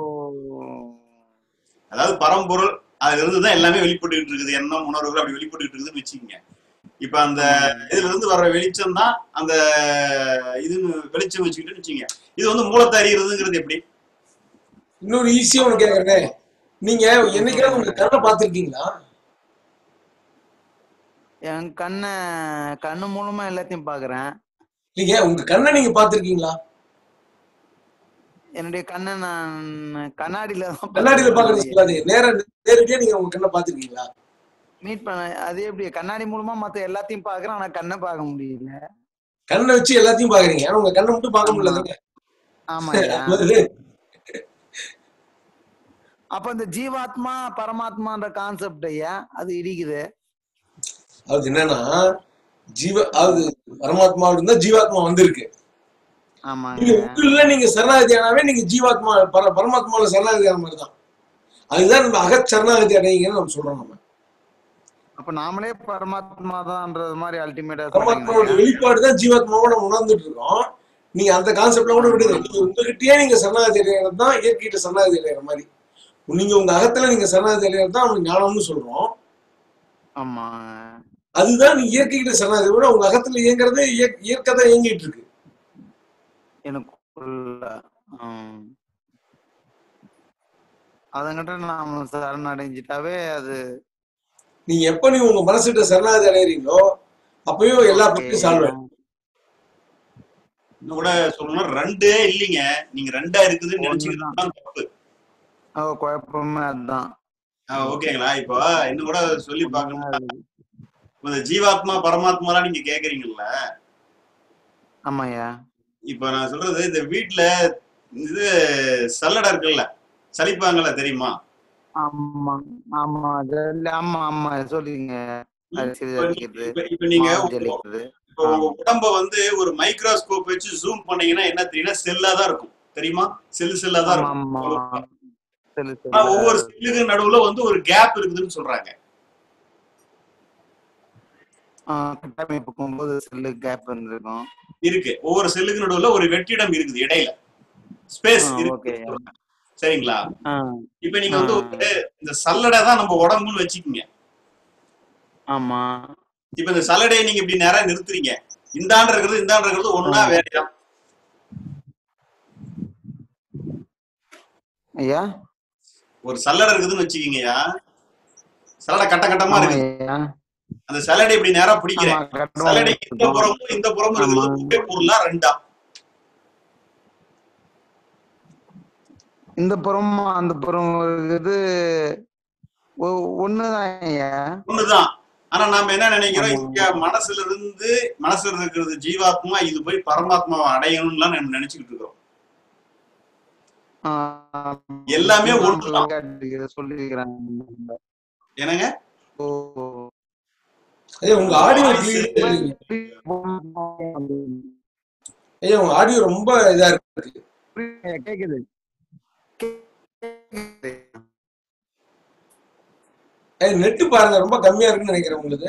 அதாவது பரம்பொருள் அதுல இருந்து தான் எல்லாமே வெளிப்பட்டுக்கிட்டு இருக்குது எண்ணம் உணர்வுகள் அப்படி வெளிப்பட்டுக்கிட்டு இருக்குதுன்னு வச்சுக்கோங்க இப்ப அந்த இதுல இருந்து வர்ற வெளிச்சம் தான் அந்த இது வெளிச்சம் வச்சுக்கிட்டு வச்சுக்கோங்க இது வந்து மூலத்தை அறியறதுங்கிறது எப்படி இன்னொரு ஈஸியா ஒண்ணு கேக்குறேன் நீங்க என்னைக்காவது உங்க கண்ணை பார்த்திருக்கீங்களா என் கண்ணை கண்ணு மூலமா எல்லாத்தையும் பாக்குறேன் இல்லைங்க உங்க கண்ணை நீங்க பார்த்திருக்கீங்களா என்னுடைய கண்ணை நான் கண்ணாடியில தான் கண்ணாடியில பாக்குறது சொல்லாதீங்க நேர நேரடியா நீங்க உங்க கண்ணை பார்த்திருக்கீங்களா மீட் பண்ண அது எப்படி கண்ணாடி மூலமா மத்த எல்லாத்தையும் பாக்குறேன் ஆனா கண்ணை பார்க்க முடியல கண்ணை வச்சு எல்லாத்தையும் பாக்குறீங்க ஆனா உங்க கண்ணை மட்டும் பார்க்க முடியல ஆமா ஐயா. அப்ப இந்த ஜீவாத்மா பரமாத்மான்ற கான்செப்ட் ஐயா அது இடிக்குது அது என்னன்னா ஜீவ அது பரமாத்மாவில இருந்தா ஜீவாத்மா வந்திருக்கு ஆமாங்க நீங்க உள்ள நீங்க சரணாகதி ஆனாவே நீங்க ஜீவாத்மா பர பரமாத்மாவில சரணாகதி ஆன மாதிரி தான் அதுதான் நம்ம அகச் சரணாகதி அடையுங்கன்னு நம்ம சொல்றோம் நம்ம அப்ப நாமளே பரமாத்மா தான்ன்றது மாதிரி அல்டிமேட்டா பரமாத்மாவோட வெளிப்பாடு தான் ஜீவாத்மாவை நம்ம உணர்ந்துட்டு இருக்கோம் நீங்க அந்த கான்செப்ட்ல கூட விடுங்க நீங்க உங்ககிட்டயே நீங்க சரணாகதி அடைகிறது தான் இயற்கையிட்ட சரணாகதி அடைகிற மாதிரி நீங்க உங்க அகத்துல நீங்க சரணாகதி அடைகிறது தான் அவங்க ஞானம்னு சொல்றோம் ஆமா அதுதான் நீங்க இயற்கைகிட்ட சரணாகதி விட உங்க அகத்துல இயங்குறது இயற்- இயற்கை தான் இயங்கிட்டு இருக்கு எனக்குள்ள ஆம். அதங்கிட்ட நாம சரணடைஞ்சிட்டாவே அது நீங்க எப்ப நீங்க உங்க மனசுகிட்ட சரணாகதி அடைகிறீங்களோ அப்பயும் எல்லா பிரச்சனையும் சால்வ் ஆயிடும் இன்னும் கூட சொல்லணும்னா ரெண்டே இல்லைங்க நீங்க ரெண்டா இருக்குதுன்னு நினைச்சுக்கிறது தான் தப்பு ஓ, குழப்பமே அதுதான் ஆஹ் ஓகேங்களா இப்போ இன்னும் கூட சொல்லி பார்க்கணும்னா இப்ப இந்த ஜீவாத்மா பரமாத்மாலாம் நீங்க கேக்குறீங்கல்ல ஆமாய்யா இப்ப நான் சொல்றது இந்த வீட்ல இது சல்லடை இருக்குல்ல சலிப்பாங்கல்ல தெரியுமா ஆமா ஆமா ஜல்லி- ஆமா ஆமா சொல்லுங்க அரிசி இப்ப ஜலிக்கிறது இப்ப- இப்ப நீங்க மாவு ஜலிக்கிறது இப்போ உங்க உடம்ப வந்து ஒரு மைக்ரோஸ்கோப் வச்சு ஜூம் பண்ணீங்கன்னா என்ன தெரியும்னா செல்லா தான் இருக்கும் தெரியுமா செல் செல்லா தான் ஆமா இருக்கும் ஆமா சரி ஆனா சரி ஒவ்வொரு செல்லுக்கு நடுவுல வந்து ஒரு கேப் இருக்குதுன்னு சொல்றாங்க கட்டமைப்பு போகும்போது செல்லு கேப் இருந்திருக்கும் இருக்கு ஒவ்வொரு செல்லுக்கு நடுவுல ஒரு வெற்றிடம் இருக்குது இடையில ஸ்பேஸ் ஆ, இருக்கு okay. சரிங்களா ஆ, இப்ப நீங்க வந்து ஒரு இந்த சல்லடை தான் நம்ம உடம்புன்னு வச்சுக்கோங்க ஆமா இப்ப இந்த சல்லடையை நீங்க இப்படி நேரா நிறுத்துறீங்க இந்தாண்ட இருக்கிறது இந்தாண்ட இருக்கிறது ஒண்ணா ஆ. வேறையா ஐயா ஒரு சல்லடை இருக்குதுன்னு வச்சுக்கீங்கய்யா சல்லடை கட்ட கட்டமா ஆமா இருக்கு ஐயா அந்த சல்லடை இப்படி நேரா ஆமா பிடிக்கிறேன் கட்டமா சல்லடைக்கு இந்த இருக்கும். புறமும் இந்த புறமும் இருக்கிறது ஆமா. ஒரே பொருளா ரெண்டா இந்த புறம் அந்த புறம் இருக்குது ஒ- ஒண்ணுதான் ஐயா ஒண்ணுதான் ஆனா நாம என்ன நினைக்கிறோம் ஆமா. இங்க மனசுல இருந்து மனசுல இருக்கிறது ஜீவாத்மா இது போய் பரமாத்மாவை அடையணும்லாம் நம்ம நினைச்சுக்கிட்டு இருக்கிறோம் ஆ, எல்லாமே இதுதான் ஒண்ணுதான். விளையாட்டு சொல்லியிருக்கிறாங்க என்னங்க ஓ ஐயா உங்க ஆடியோ Voice ஐயா உங்க ஆடியோ ரொம்ப இதா இருக்கு கேக்குது ஐயா நெட்டு பாருங்க ரொம்ப கம்மியா இருக்குன்னு நினைக்கிறேன் உங்களுக்கு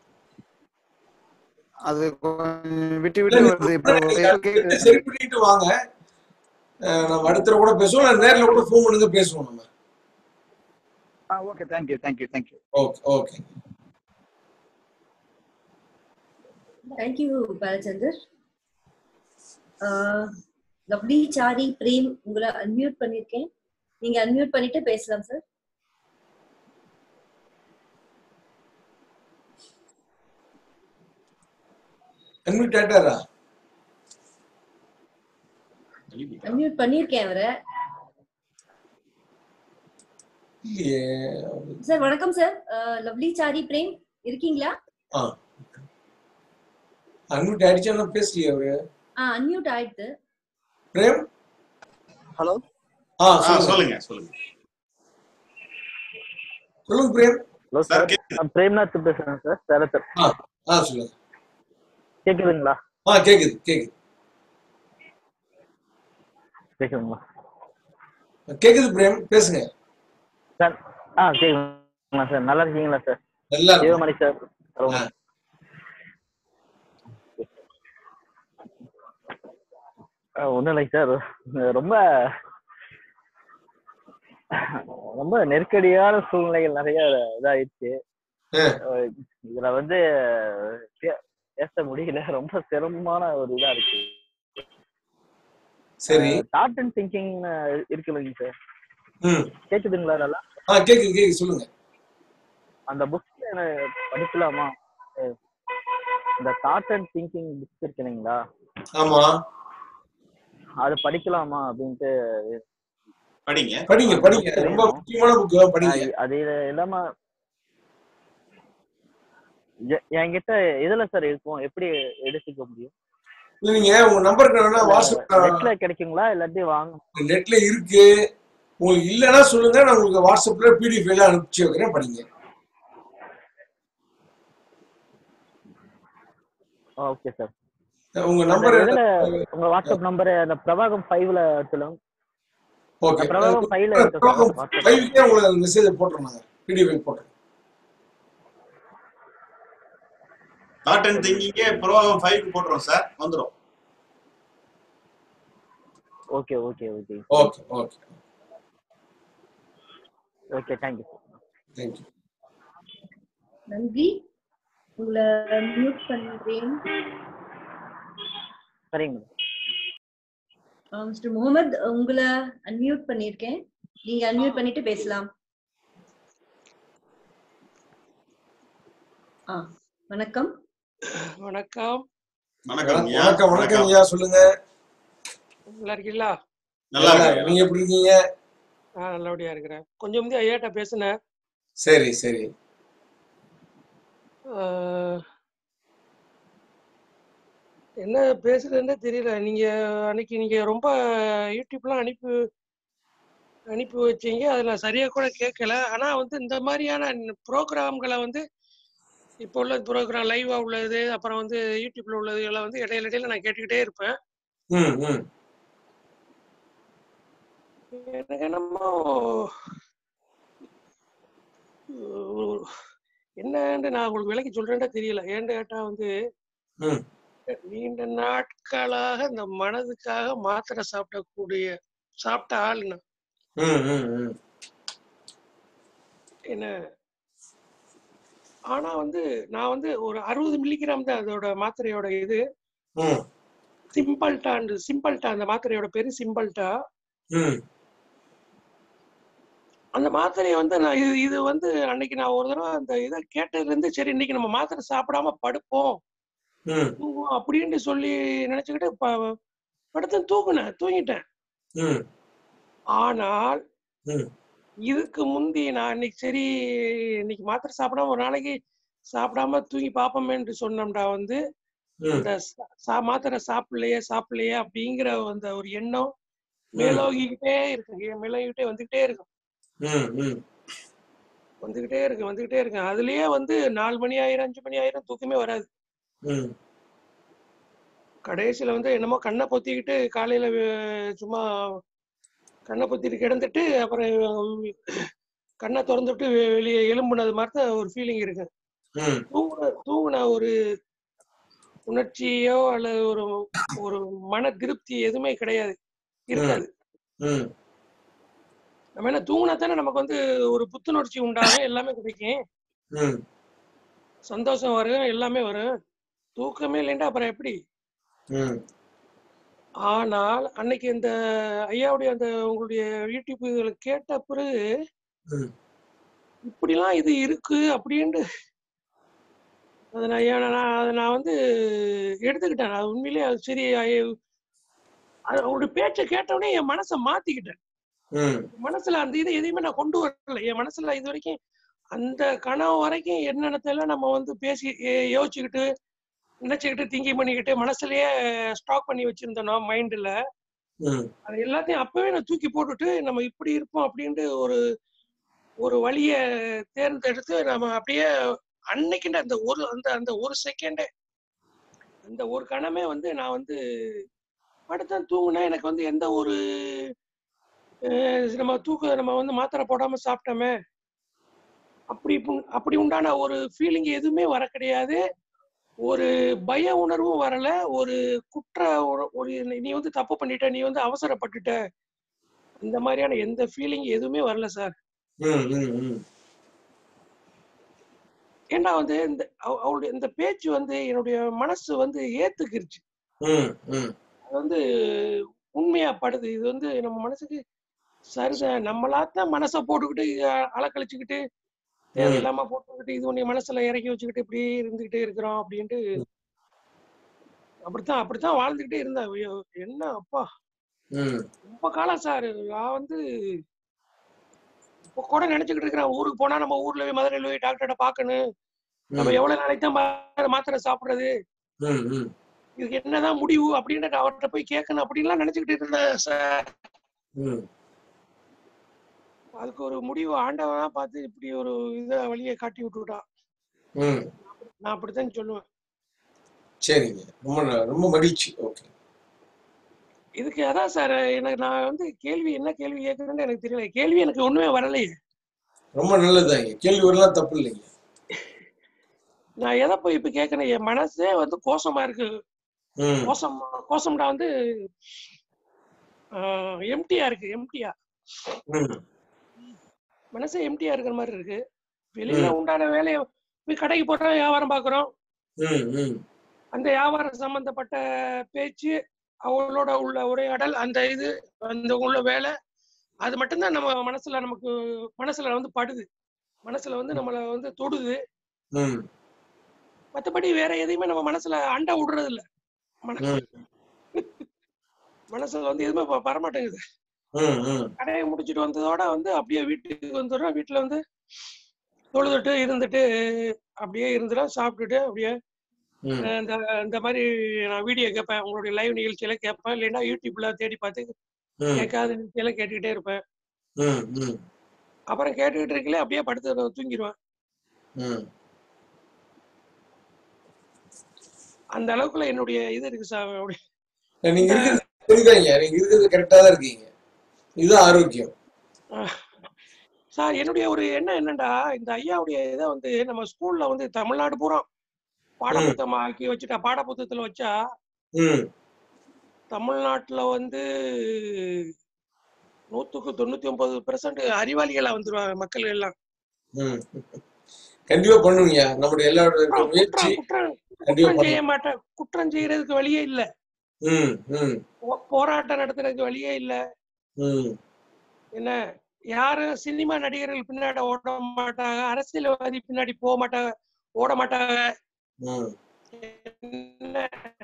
அது கொஞ்சம் விட்டு இல்ல, விட்டு வருது இப்போ நீங்க இப்போ கேக்குது நெட்டை சரி பண்ணிட்டு வாங்க அஹ் நம்ம அடுத்த தடவை கூட பேசுவோம் இல்ல நேர்ல கூட ஃபோன் பண்ணுங்க பேசுவோம் நம்ம okay thank you thank you thank you okay okay thank you Balachander lovely sorry Prem உங்களை அன்மியூட் பண்ணிருக்கேன் நீங்க அன்மியூட் பண்ணிட்டு பேசலாம் சார் அன்மியூட் ஆயிட்டாரா அன்மியூட் பண்ணிருக்கேன் அவரை இல்லையே சார் வணக்கம் சார் லவ்லி சாரி பிரேம் இருக்கீங்களா ஆ அன்மியூட் ஆயிடுச்சா பேசலையே அவரு ஆ அன்மியூட் ஆயிடுது பிரேம் ஹலோ ஆ ஆ, சொல்லுங்க சொல்லுங்க சொல்லுங்க சொல்லுங்க பிரேம் ஹலோ சார் சார் கேக்குது நான் பிரேம்நாத் பேசுறேன் சார் சேலத்தில் ஆ ஆ சொல்லுங்க கேக்குதுங்களா ஆ கேக்குது கேக்குது கேக்குதுங்களா கேக்குது பிரேம் பேசுங்க சார் ஆ கேக்குதுங்களா சார் நல்லா இருக்கீங்களா சார் நல்லா இருக்கும் சிவமணி சார் ரொம்ப ஆ. ஒன்றும் இல்லைங்க சார் ரொம்ப ரொம்ப நெருக்கடியான சூழ்நிலைகள் நிறைய இதாயிடுச்சு ஆ. அஹ் இதுல வந்து பே- பேச முடியல ரொம்ப சிரமமான ஒரு இதா இருக்கு சரி தாட் அண்ட் திங்கிங் இருக்கு இல்லைங்க சார் ம் கேக்குதுங்களா நல்லா ஆ கேக்குது கேக்குது சொல்லுங்க அந்த புக் படிக்கலாமா அஹ் இந்த தாட் அண்ட் திங்கிங் புக் இருக்கு இல்லைங்களா ஆமா அது படிக்கலாமா அப்படின்ட்டு படிங்க படிங்க படிங்க ரொம்ப முக்கியமான புக் படிங்க அஹ் அது இல்லாம எ- என்கிட்ட எதுல சார் இருக்கும் எப்படி எடுத்துக்க முடியும் இல்ல நீங்க உங்க நம்பருக்கு வேணா வாட்ஸ்அப் நெட்ல கிடைக்குங்களா இல்லாட்டி வாங்க நெட்ல இருக்கு உங்களுக்கு இல்லைன்னா சொல்லுங்க நான் உங்களுக்கு வாட்ஸ்அப்ல பிடிஎஃப் எல்லாம் அனுப்பிச்சு வைக்கிறேன் படிங்க ஓகே சார் உங்க நம்பர் இதுல உங்க வாட்ஸ்அப் நம்பர் அந்த பிரபாகம் ஃபைவ்ல சொல்லுங்க ஓகே பிரபாகம் ஃபைவ்ல இருக்கு சார் வாட்ஸ்அப் ஃபைவ்க்கே உங்களுக்கு மெசேஜ் போட்டுருந்தாங்க பிடிஎஃப் போட்டுருங்க தாட் அண்ட் திங்கிங்கே ப்ரோவாகம் ஃபைவ் போட்டுரும் சார் வந்துடும் okay okay okay okay okay okay thank you thank you நன்றி உங்களை மியூட் பண்றேன் சரிங்க மிஸ்டர் முகமது உங்களை அன்மியூட் பண்ணிருக்கேன் நீங்க அன்மியூட் பண்ணிட்டு பேசலாம் ஆ வணக்கம் வணக்கம் வணக்கம் ஐயா. வணக்கம் வணக்கம் ஐயா சொல்லுங்க நல்லா இருக்கீங்களா நல்லா இருக்கு நீங்க எப்படி இருக்கீங்க நான் நல்லபடியா இருக்கிறேன் கொஞ்சம் முந்தைய ஐயாட்ட பேசினேன் சரி சரி ஆஹ், என்ன பேசுறதுன்னே தெரியல நீங்க அன்னைக்கு நீங்க ரொம்ப யூடியூப்லாம் அனுப்பி அனுப்பி வச்சீங்க அதுல சரியா கூட கேட்கல ஆனா வந்து இந்த மாதிரியான ப்ரோக்ராம்களை வந்து இப்போ உள்ள ப்ரோக்ராம் லைவா உள்ளது அப்புறம் வந்து யூடியூப்ல உள்ளது எல்லாம் வந்து இடையில இடையில நான் கேட்டுக்கிட்டே இருப்பேன் ம் ம் எனக்கு என்னமோ ஒரு- என்னன்னு நான் உங்களுக்கு விலைக்கு சொல்றேன்டா தெரியல ஏன்னு கேட்டா வந்து ம் நீண்ட நாட்களாக இந்த மனதுக்காக மாத்திரை சாப்பிடக்கூடிய சாப்பிட்ட ஆள் நான் ம் ம் ம் என்ன ஆனா வந்து நான் வந்து ஒரு அறுபது மில்லிகிராம் தான் அதோட மாத்திரையோட இது ம் சிம்பிள்டா சிம்பிள்டா அந்த மாத்திரையோட பேரு சிம்பிள்டா ம் அந்த மாத்திரையை வந்து நான் இது இது வந்து அன்னைக்கு நான் ஒரு தடவை அந்த இதை கேட்டதுல இருந்து சரி இன்னைக்கு நம்ம மாத்திரை சாப்பிடாம படுப்போம் ம் தூங்குவோம் அப்படின்னு சொல்லி நினைச்சுக்கிட்டு ப- படுத்து தூங்குனேன் தூங்கிட்டேன் ம் ஆனால் ம் இதுக்கு முந்தி நான் இன்னைக்கு சரி இன்னைக்கு மாத்திரை சாப்பிடாம ஒரு நாளைக்கு சாப்பிடாம தூங்கி பார்ப்போமேன்னு சொன்னோம்டா வந்து ம் அந்த சா- சா- மாத்திரை சாப்பிடலையே சாப்பிடலையே அப்படிங்கிற அந்த ஒரு எண்ணம் ம் மேலோகிக்கிட்டே இருக்கு மேலோகிக்கிட்டே வந்துகிட்டே இருக்கும் ம் ம் வந்துகிட்டே இருக்கு வந்துகிட்டே இருக்கு அதுலயே வந்து நாலு மணி ஆயிரம் அஞ்சு மணி ஆயிரம் தூக்கமே வராது ம் கடைசியில வந்து என்னமோ கண்ணை பொத்திக்கிட்டு காலையில வே- சும்மா கண்ணை பொத்திட்டு கிடந்துட்டு அப்புறம் கண்ணை திறந்துட்டு வெ- வெளியே எலும்புனது மாதிரி தான் ஒரு ஃபீலிங் இருக்கு ம் தூங்குன தூங்குன ஒரு உணர்ச்சியோ அல்லது ஒரு ஒரு மன திருப்தி எதுவுமே கிடையாது ம் இருக்காது ம் நம்ம என்ன தூங்குனா தானே நமக்கு வந்து ஒரு புத்துணர்ச்சி உண்டாகும் எல்லாமே கிடைக்கும் ம் சந்தோஷம் வரும் எல்லாமே வரும் தூக்கமே இல்லைன்னா அப்புறம் எப்படி ம் ஆனால் அன்னைக்கு இந்த ஐயாவுடைய அந்த உங்களுடைய யூடியூப் இதுல கேட்ட பிறகு ம் இப்படிலாம் இது இருக்கு அப்படின்ட்டு அதை நான் ஏன் நான் அதை நான் வந்து எடுத்துக்கிட்டேன் அது உண்மையிலேயே அது சரி ஐ- அது அவங்களுடைய பேச்சை கேட்டவுடனே என் மனசை மாத்திக்கிட்டேன் ம் மனசுல அந்த இதை எதையுமே நான் கொண்டு வரல என் மனசுல இது வரைக்கும் அந்த கனவு வரைக்கும் என்னென்னத்தெல்லாம் நம்ம வந்து பேசி யோ- யோசிச்சுக்கிட்டு நினைச்சுக்கிட்டு திங்கிங் பண்ணிக்கிட்டு மனசுலயே ஸ்டாக் பண்ணி வச்சிருந்தோம் மைண்ட்ல ம் அது எல்லாத்தையும் அப்பவே நான் தூக்கி போட்டுட்டு நம்ம இப்படி இருப்போம் அப்படின்ட்டு ஒரு ஒரு வழிய தேர்ந்தெடுத்து நம்ம அப்படியே அன்னைக்குன்ற அந்த ஒரு அந்த அந்த ஒரு செகண்டே அந்த ஒரு கணமே வந்து நான் வந்து படுத்தேன் தூங்குனேன் எனக்கு வந்து எந்த ஒரு அஹ், நம்ம தூக்க நம்ம வந்து மாத்திரை போடாம சாப்பிட்டோமே அப்படி புண்- அப்படி உண்டான ஒரு ஃபீலிங் எதுவுமே வர கிடையாது ஒரு பய உணர்வும் வரல ஒரு குற்ற உண- ஒரு நீ வந்து தப்பு பண்ணிட்ட நீ வந்து அவசரப்பட்டுட்ட இந்த மாதிரியான எந்த ஃபீலிங் எதுவுமே வரல சார் ம் ம் ம் ஏன்னா வந்து இந்த அவ- அவளுடைய இந்த பேச்சு வந்து என்னுடைய மனசு வந்து ஏத்துக்கிருச்சு ம் ம் அது வந்து உண்மையா படுது இது வந்து நம்ம மனசுக்கு சரிதான் நம்மளாத்தான் மனசை போட்டுக்கிட்டு அஹ், அலக்கழிச்சுக்கிட்டு ம் தேவையில்லாம போட்டுக்கிட்டு இது ஒண்ணு மனசுல இறக்கி வச்சுக்கிட்டு இப்படி இருந்துகிட்டே இருக்கிறோம் அப்படின்ட்டு அப்படித்தான் அப்படித்தான் வாழ்ந்துகிட்டே இருந்தேன் ஐயோ, என்ன அப்பா ம் ரொம்ப காலம் சார் நான் வந்து இப்ப கூட நினைச்சுக்கிட்டு இருக்கிறேன் ஊருக்கு போனா நம்ம ஊர்ல போய் மதுரையில போய் டாக்டர்கிட்ட பார்க்கணும் நம்ம ம் எவ்வளவு நாளைக்கு தான் மா- மாத்திரை சாப்பிடுறது ம் ம் இதுக்கு என்னதான் முடிவு அப்படின்னு அவர்கிட்ட போய் கேட்கணும் அப்படின்லாம் நினைச்சுக்கிட்டு இருந்தேன் சார் ம் அதுக்கு ஒரு முடிவு ஆண்டவனா பார்த்து இப்படி ஒரு இதை வழியை காட்டி விட்டுட்டான் ம் நான் அப்படித்தான் சொல்லுவேன் சரிங்க ரொம்ப ந- ரொம்ப மகிழ்ச்சி ஓகே இதுக்கு அதான் சார் எனக்கு நான் வந்து கேள்வி என்ன கேள்வி கேட்கறேன்னு எனக்கு தெரியல கேள்வி எனக்கு ஒண்ணுமே வரலையே ரொம்ப நல்லதுதாங்க கேள்வி வரலாம் தப்பு இல்லைங்க நான் எதை போய் இப்ப கேட்கறேன் என் மனசே வந்து கோசமா இருக்கு ம் கோசம் கோசம்டா வந்து எம்டியா இருக்கு எம்டியா ம் மனசே எம்டியா இருக்கிற மாதிரி இருக்கு வெளியில ம் உண்டான வேலையை போய் கடைக்கு போறோம் வியாபாரம் பாக்குறோம் ம் ம் அந்த வியாபாரம் சம்பந்தப்பட்ட பேச்சு அவங்களோட உள்ள உரையாடல் அந்த இது அந்த உள்ள வேலை அது மட்டும்தான் நம்ம மனசுல நமக்கு மனசுல வந்து படுது மனசுல வந்து நம்மள வந்து தொடுது ம் மத்தபடி வேற எதையுமே நம்ம மனசுல அண்டை விடுறது இல்ல மன ம் மனசுல வந்து எதுவுமே ப- வரமாட்டேங்குது ம் ம் கடையை முடிச்சுட்டு வந்ததோட வந்து அப்படியே வீட்டுக்கு வந்துடுறோம் வீட்டுல வந்து தொழுதுட்டு இருந்துட்டு அப்படியே இருந்துடும் சாப்பிட்டுட்டு அப்படியே ம் அஹ் இந்த இந்த மாதிரி நான் வீடியோ கேட்பேன் உங்களுடைய லைவ் நிகழ்ச்சியில கேட்பேன் இல்லைன்னா யூடியூப்ல தேடி பார்த்து ம் கேட்காத நிகழ்ச்சியில கேட்டுக்கிட்டே இருப்பேன் ம் ம் அப்புறம் கேட்டுக்கிட்டு இருக்கல அப்படியே படுத்து தூங்கிடுவேன் ம் அந்த அளவுக்குள்ள என்னுடைய இது இருக்கு சார் அப்படி நீங்க இந்த இருக்கிறது சரிதாங்க நீங்க இருக்கிறது கரெக்டா தான் இருக்கீங்க இதுதான் ஆரோக்கியம் ஆஹ் சார் என்னுடைய ஒரு எண்ணம் என்னண்டா இந்த ஐயாவுடைய இதை வந்து நம்ம ஸ்கூல்ல வந்து தமிழ்நாடு பூரா ம் பாடப்புத்தகமா ஆக்கி வச்சுட்டா பாடப்புத்தகத்துல வச்சா ம் தமிழ்நாட்டுல வந்து நூத்துக்கு தொண்ணூத்தி ஒன்பது பெர்சன்ட் அறிவாளிகளா வந்துருவாங்க மக்கள் எல்லாம் ம் கண்டிப்பா பண்ணுவீங்க நம்முடைய எல்லாருடைய குற்றம் முயற்சி குற்றம் குற்றம் கண்டிப்பா குற்றம் செய்ய பண்ணுவோம் மாட்டேன் குற்றம் செய்யறதுக்கு வழியே இல்ல ம் ம் போ- போராட்டம் நடத்துறதுக்கு வழியே இல்ல ம் என்ன யாரும் சினிமா நடிகர்கள் பின்னாடி ஓட மாட்டாங்க அரசியல்வாதி பின்னாடி போக மாட்டாங்க ஓட மாட்டாங்க ம் என்ன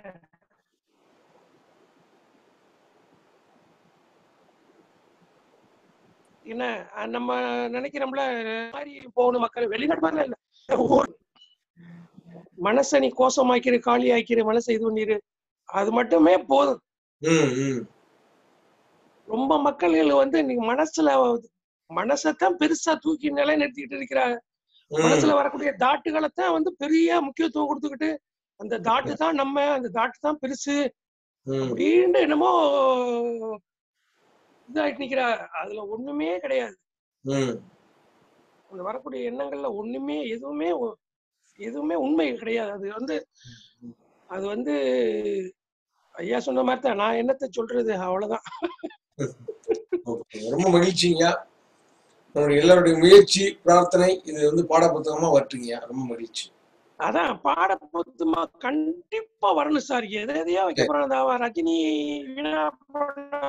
என்ன அஹ் நம்ம நினைக்கிறோம்ல இந்த மாதிரி போகணும் மக்கள் வெளிநாடு மாதிரிலாம் இல்ல மனசை நீ கோசமாக்கிரு காலி ஆக்கிரு மனசை இது பண்ணிரு அது மட்டுமே போதும் ம் ம் ரொம்ப மக்கள்கள் வந்து நீங்க மனசுல மனசைத்தான் பெருசா தூக்கி நிலைநிறுத்திக்கிட்டு இருக்கிறாங்க ம் மனசுல வரக்கூடிய தாட்டுகளை தான் வந்து பெரிய முக்கியத்துவம் கொடுத்துக்கிட்டு அந்த தாட்டு தான் நம்ம அந்த தாட்டு தான் பெருசு ம் அப்படின்னு என்னமோ இதாயிட்டு நிக்கிறா அதுல ஒண்ணுமே கிடையாது ம் அந்த வரக்கூடிய எண்ணங்கள்ல ஒண்ணுமே எதுவுமே ஒ- எதுவுமே உண்மை கிடையாது அது வந்து அது வந்து ஐயா சொன்ன மாதிரி தான் நான் என்னத்த சொல்றது அவ்வளவுதான் ஓகே ரொம்ப மகிழ்ச்சிங்க நம்மளுடைய எல்லாருடைய முயற்சி பிரார்த்தனை இது வந்து பாடப்புத்தகமா வரட்டுங்க ரொம்ப மகிழ்ச்சி அதான் பாட புத்தகமா கண்டிப்பா வரணும் சார் எதை எதையோ வைக்க சரி போறாங்க அவன் ரஜினி வீணா போன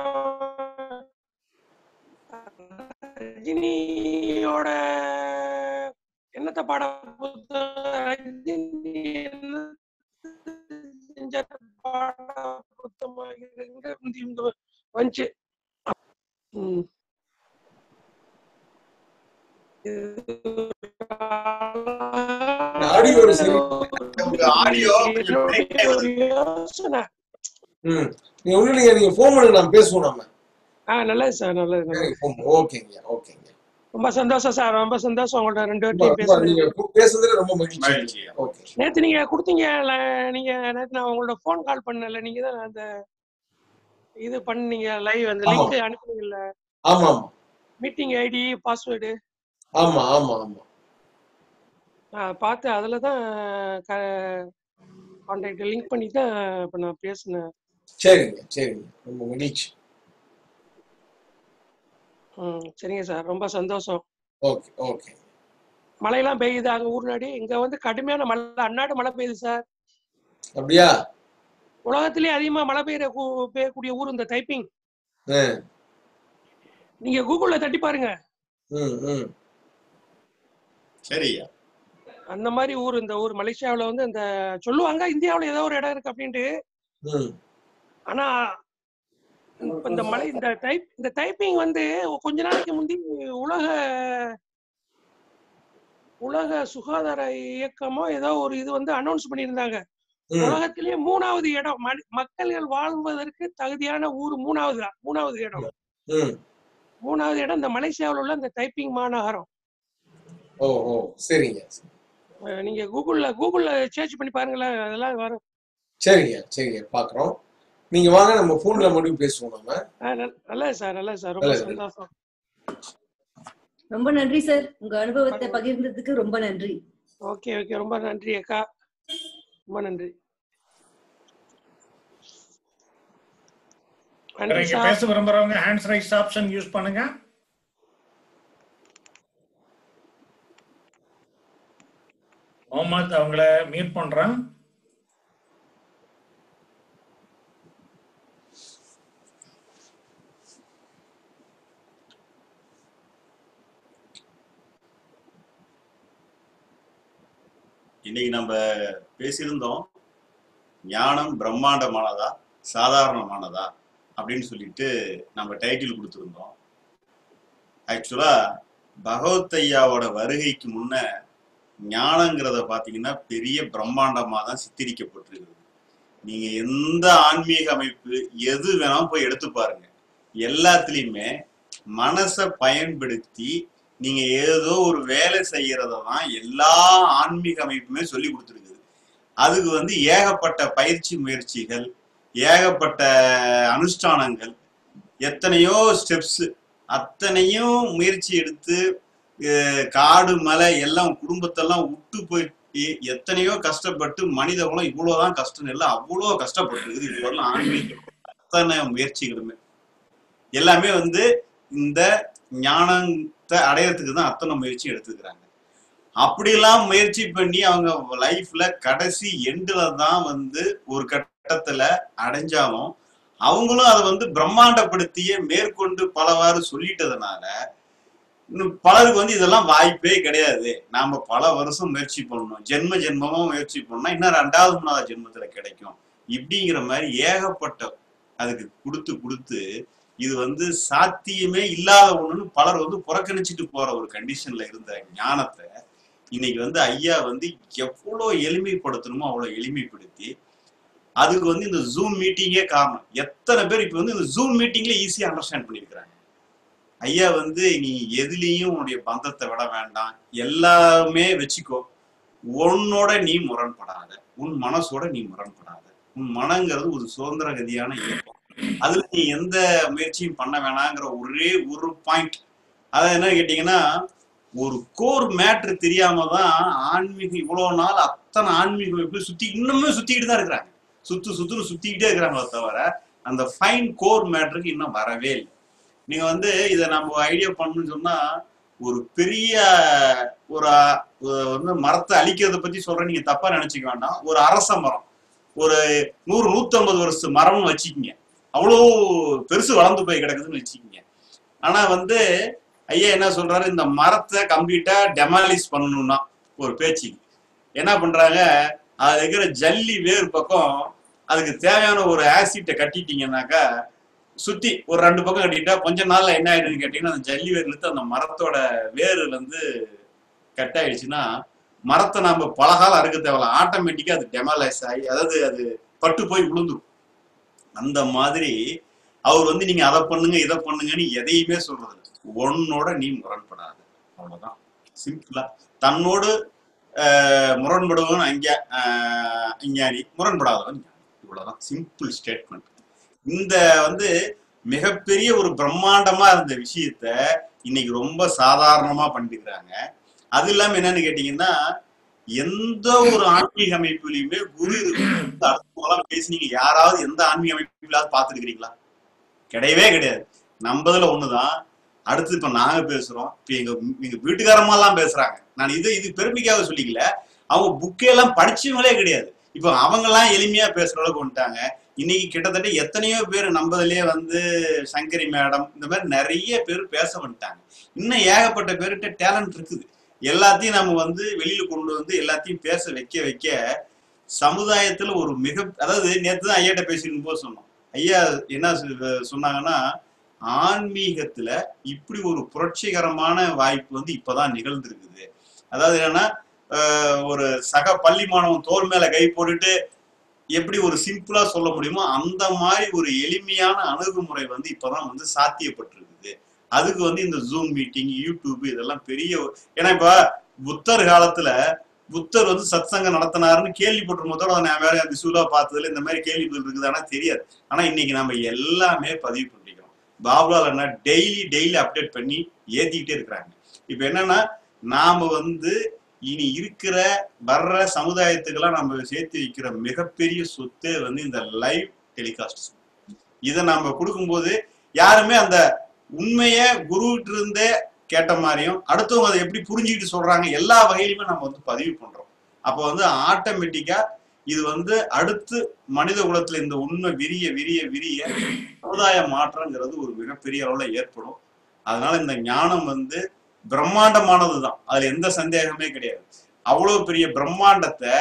ரஜினியோட என்னத்த பாட புத்தகம் ரஜினி என்னத்த செஞ்ச பாட புத்தகமா இங்க இருந்து இங்க வந்துச்சு ம். ஆடியோட சரி உங்க ஆடியோ கொஞ்சம் break என்னுடைய ஆகி ஒரு வருது யோசனை ம் நீங்க ஒண்ணு நீங்க நீங்க ஃபோன் பண்ணுங்க நம்ம பேசுவோம் நம்ம ஆ நல்லது சார் நல்லது நல்லது சரிங்க ஃபோன் ஓகேங்க ஓகேங்க ரொம்ப சந்தோஷம் சார் ரொம்ப சந்தோஷம் உங்கள்ட்ட ரெண்டு ரொம்ப வாட்டியும் ரொம்ப பேசுனது நீங்க கு- பேசுனதுல ரொம்ப மகிழ்ச்சி மகிழ்ச்சி ஓகே நேத்து நீங்க கொடுத்தீங்க ல- நீங்க நேத்து நான் உங்களோட ஃபோன் கால் பண்ணல நீங்க தான் அந்த இது பண்ணீங்க லைவ் அந்த ஆமா லிங்க் அனுப்புனீங்கல்ல ஆமா ஆமா மீட்டிங் ஐடி பாஸ்வேர்டு ஆமா ஆமா ஆமா நான் பார்த்து அதுல தான் கான்டாக்ட் லிங்க் பண்ணி தான் இப்போ நான் பேசினேன் சரிங்க சரிங்க ரொம்ப மகிழ்ச்சி ம் சரிங்க சார் ரொம்ப சந்தோஷம் ஓகே ஓகே மழையெல்லாம் பெய்யுது அங்க ஊர்நாடி இங்க வந்து கடுமையான மழை அந்நாடு மழை பெய்யுது சார் அப்படியா உலகத்திலே அதிகமா மழை பெய்யுற கூ- பெய்யக்கூடிய ஊர் இந்த டைப்பிங் ஆ, நீங்க கூகுள்ல தட்டி பாருங்க ம் ம் சரியா அந்த மாதிரி ஊர் இந்த ஊர் மலேசியாவுல வந்து இந்த சொல்லுவாங்க இந்தியாவுல ஏதோ ஒரு இடம் இருக்கு அப்படின்ட்டு ம் ஆனா இப்ப இந்த மலை இந்த டைப் இந்த டைப்பிங் வந்து கொஞ்ச நாளைக்கு முந்தி உலக உலக சுகாதார இயக்கமோ ஏதோ ஒரு இது வந்து அனௌன்ஸ் பண்ணியிருந்தாங்க ம் உலகத்திலேயே மூணாவது இடம் மனி- மக்கள்கள் வாழ்வதற்கு தகுதியான ஊர் மூணாவது மூணாவது இடம் ம் மூணாவது இடம் இந்த மலேசியாவில் உள்ள இந்த டைப்பிங் மாநகரம் ஓ ஓ சரிங்க அஹ் நீங்க கூகுள்ல கூகுள்ல சர்ச் பண்ணி பாருங்களேன் அதெல்லாம் வரும் சரிங்க சரிங்க பார்க்குறோம் நீங்க வாங்க நம்ம ஃபோன்ல மறுபடியும் பேசுவோம் நம்ம அஹ் நல்- நல்லது சார் நல்லது சார் ரொம்ப நல்லது சந்தோஷம் ரொம்ப நன்றி சார் உங்க அனுபவத்தை பகிர்ந்ததுக்கு ரொம்ப நன்றி ஓகே ஓகே ரொம்ப நன்றி அக்கா ரொம்ப நன்றி வேற நன்றி இங்க சார் பேச விரும்புறவங்க ஹேண்ட்ஸ் ரைஸ் ஆப்ஷன் யூஸ் பண்ணுங்க முகமது அவங்கள மீட் பண்றேன் இன்னைக்கு நம்ம பேசியிருந்தோம் ஞானம் பிரம்மாண்டமானதா சாதாரணமானதா அப்படின்னு சொல்லிட்டு நம்ம டைட்டில் கொடுத்துருந்தோம் ஆக்சுவலா பகவத் ஐயாவோட வருகைக்கு முன்ன ஞானங்கிறத பாத்தீங்கன்னா பெரிய பிரம்மாண்டமா தான் சித்தரிக்கப்பட்டிருக்குது நீங்க எந்த ஆன்மீக அமைப்பு எது வேணாலும் போய் எடுத்து பாருங்க எல்லாத்துலயுமே மனசை பயன்படுத்தி நீங்க ஏதோ ஒரு வேலை செய்யறத தான் எல்லா ஆன்மீக அமைப்புமே சொல்லி கொடுத்துருக்குது அதுக்கு வந்து ஏகப்பட்ட பயிற்சி முயற்சிகள் ஏகப்பட்ட அனுஷ்டானங்கள் எத்தனையோ ஸ்டெப்ஸ் அத்தனையும் முயற்சி எடுத்து அஹ் காடு மலை எல்லாம் குடும்பத்தெல்லாம் விட்டு போயிட்டு எத்தனையோ கஷ்டப்பட்டு மனித குலம் இவ்வளவுதான் கஷ்டம் இல்லை அவ்வளோ கஷ்டப்பட்டு இது வரலாம் ஆன்மீகம் அத்தனை முயற்சிகளுமே எல்லாமே வந்து இந்த ஞானத்தை அடையறதுக்கு தான் அத்தனை முயற்சி எடுத்துக்கிறாங்க அப்படிலாம் முயற்சி பண்ணி அவங்க லைஃப்ல கடைசி எண்டுல தான் வந்து ஒரு கட்டத்துல அடைஞ்சாலும் அவங்களும் அதை வந்து பிரம்மாண்டப்படுத்தியே மேற்கொண்டு பலவாறு சொல்லிட்டதுனால இன்னும் பலருக்கு வந்து இதெல்லாம் வாய்ப்பே கிடையாது நாம பல வருஷம் முயற்சி பண்ணணும் ஜென்ம ஜென்மமா முயற்சி பண்ணா இன்னும் ரெண்டாவது மூணாவது ஜென்மத்துல கிடைக்கும் இப்படிங்கிற மாதிரி ஏகப்பட்ட அதுக்கு கொடுத்து கொடுத்து இது வந்து சாத்தியமே இல்லாத ஒண்ணுன்னு பலர் வந்து புறக்கணிச்சிட்டு போற ஒரு கண்டிஷன்ல இருந்த ஞானத்தை இன்னைக்கு வந்து ஐயா வந்து எவ்வளோ எளிமைப்படுத்தணுமோ அவ்வளோ எளிமைப்படுத்தி அதுக்கு வந்து இந்த ஜூம் மீட்டிங்கே காரணம் எத்தனை பேர் இப்போ வந்து இந்த ஜூம் மீட்டிங்ல ஈஸியா அண்டர்ஸ்டாண்ட் பண்ணியிருக்கிறாங்க ஐயா வந்து நீ எதுலேயும் உன்னுடைய பந்தத்தை விட வேண்டாம் எல்லாமே வச்சுக்கோ உன்னோட நீ முரண்படாத உன் மனசோட நீ முரண்படாத உன் மனங்கிறது ஒரு சுதந்திர கதியான இயக்கம் அதுல நீ எந்த முயற்சியும் பண்ண வேணாங்கிற ஒரே ஒரு பாயிண்ட் அதாவது என்ன கேட்டீங்கன்னா ஒரு கோர் மேட்ரு தெரியாம தான் ஆன்மீகம் இவ்வளவு நாள் அத்தனை ஆன்மீகம் எப்படி சுத்தி இன்னுமே சுத்திக்கிட்டு தான் இருக்கிறாங்க சுத்து சுத்துன்னு சுத்திக்கிட்டே இருக்கிறாங்களே தவிர அந்த ஃபைன் கோர் மேட்ருக்கு இன்னும் வரவே இல்லை நீங்க வந்து இதை நம்ம ஐடியா பண்ணணும்னு சொன்னா ஒரு பெரிய ஒரு அ- ஒரு வந்து மரத்தை அழிக்கிறத பத்தி சொல்றேன் நீங்க தப்பா நினைச்சுக்க வேண்டாம் ஒரு அரச மரம் ஒரு நூறு நூத்தம்பது வருஷம் மரம்னு வச்சுக்கிங்க அவ்வளோ பெருசு வளர்ந்து போய் கிடக்குதுன்னு வச்சுக்கிங்க ஆனா வந்து ஐயா என்ன சொல்றாரு இந்த மரத்தை கம்ப்ளீட்டா டெமாலிஷ் பண்ணணும்னா ஒரு பேச்சு என்ன பண்றாங்க அதுல இருக்கிற ஜல்லி வேர் பக்கம் அதுக்கு தேவையான ஒரு ஆசிட்டை கட்டிட்டீங்கன்னாக்கா சுத்தி ஒரு ரெண்டு பக்கம் கட்டிட்டா கொஞ்ச நாள்ல என்ன ஆயிடுன்னு கேட்டீங்கன்னா அந்த ஜல்லி வேர் இழுத்து அந்த மரத்தோட வேர் வந்து கட் ஆயிடுச்சுன்னா மரத்தை நம்ம பலகாலம் அறுக்க தேவையில்ல ஆட்டோமேட்டிக்கா அது டெமாலைஸ் ஆகி அதாவது அது பட்டு போய் விழுந்துரும் அந்த மாதிரி அவர் வந்து நீங்க அதை பண்ணுங்க இதை பண்ணுங்கன்னு எதையுமே சொல்றது இல்ல. உன்னோட நீ முரண்படாத அவ்வளவுதான் சிம்பிளா தன்னோடு ஆஹ், முரண்படுவன் அங்க ஆஹ், அஞ்ஞானி முரண்படாதவன் ஞானி இவ்வளவுதான் சிம்பிள் ஸ்டேட்மெண்ட் இந்த வந்து மிகப்பெரிய ஒரு பிரம்மாண்டமா இருந்த விஷயத்த இன்னைக்கு ரொம்ப சாதாரணமா பண்ணிக்கிறாங்க அது இல்லாம என்னன்னு கேட்டீங்கன்னா எந்த ஒரு ஆன்மீக அமைப்புலயுமே குரு இருந்து அடுத்தவங்களாம் பேசுனீங்க யாராவது எந்த ஆன்மீக அமைப்புலாவது பார்த்துருக்கிறீங்களா கிடையவே கிடையாது நம்பதுல ஒண்ணுதான் அடுத்து இப்ப நாங்க பேசுறோம் இப்ப எங்க எங்க வீட்டுக்காரமா எல்லாம் பேசுறாங்க நான் இது இது பெருமைக்காக சொல்லிக்கல அவங்க புக்கெல்லாம் படிச்சவங்களே கிடையாது இப்போ அவங்க எல்லாம் எளிமையா பேசுற அளவுக்கு வந்துட்டாங்க இன்னைக்கு கிட்டத்தட்ட எத்தனையோ பேர் நம்பதுலயே வந்து சங்கரி மேடம் இந்த மாதிரி நிறைய பேர் பேச வந்துட்டாங்க இன்னும் ஏகப்பட்ட பேர்கிட்ட டேலண்ட் இருக்குது எல்லாத்தையும் நம்ம வந்து வெளியில கொண்டு வந்து எல்லாத்தையும் பேச வைக்க வைக்க சமுதாயத்துல ஒரு மிக அதாவது நேத்து தான் ஐயாட்ட பேசிருக்கும் போது சொன்னோம் ஐயா என்ன சொ- சொன்னாங்கன்னா ஆன்மீகத்துல இப்படி ஒரு புரட்சிகரமான வாய்ப்பு வந்து இப்பதான் நிகழ்ந்திருக்குது அதாவது என்னன்னா ஆஹ் ஒரு சக பள்ளி மாணவன் தோல் மேல கை போட்டுட்டு எப்படி ஒரு சிம்பிளா சொல்ல முடியுமோ அந்த மாதிரி ஒரு எளிமையான அணுகுமுறை வந்து இப்பதான் வந்து சாத்தியப்பட்டிருக்குது அதுக்கு வந்து இந்த ஜூம் மீட்டிங் யூடியூப் இதெல்லாம் பெரிய ஒரு- ஏன்னா இப்ப புத்தர் காலத்துல புத்தர் வந்து சத்சங்கம் நடத்தினாருன்னு கேள்விப்பட்டிருக்கும் போதோட நான் வேற விசுவலா பார்த்ததுல இந்த மாதிரி கேள்விகள் இருக்குது ஆனா தெரியாது ஆனா இன்னைக்கு நம்ம எல்லாமே பதிவு பண்ணிக்கிறோம் பாபுலால் என்ன டெய்லி டெய்லி அப்டேட் பண்ணி ஏத்திக்கிட்டே இருக்கிறாங்க இப்ப என்னன்னா நாம வந்து இனி இருக்கிற வர்ற சமுதாயத்துக்கெல்லாம் நம்ம சேர்த்து வைக்கிற மிகப்பெரிய சொத்தே வந்து இந்த லைவ் டெலிகாஸ்ட் இதை நம்ம கொடுக்கும்போது யாருமே அந்த உண்மைய குருகிட்ட இருந்தே கேட்ட மாதிரியும் அடுத்தவங்க அதை எப்படி புரிஞ்சுக்கிட்டு சொல்றாங்க எல்லா வகையிலுமே நம்ம வந்து பதிவு பண்றோம் அப்போ வந்து ஆட்டோமேட்டிக்கா இது வந்து அடுத்து மனித குலத்துல இந்த உண்மை விரிய விரிய விரிய சமுதாய மாற்றங்கிறது ஒரு மிகப்பெரிய அளவுல ஏற்படும் அதனால இந்த ஞானம் வந்து பிரம்மாண்டமானதுதான் அதுல எந்த சந்தேகமே கிடையாது அவ்வளவு பெரிய பிரம்மாண்டத்தை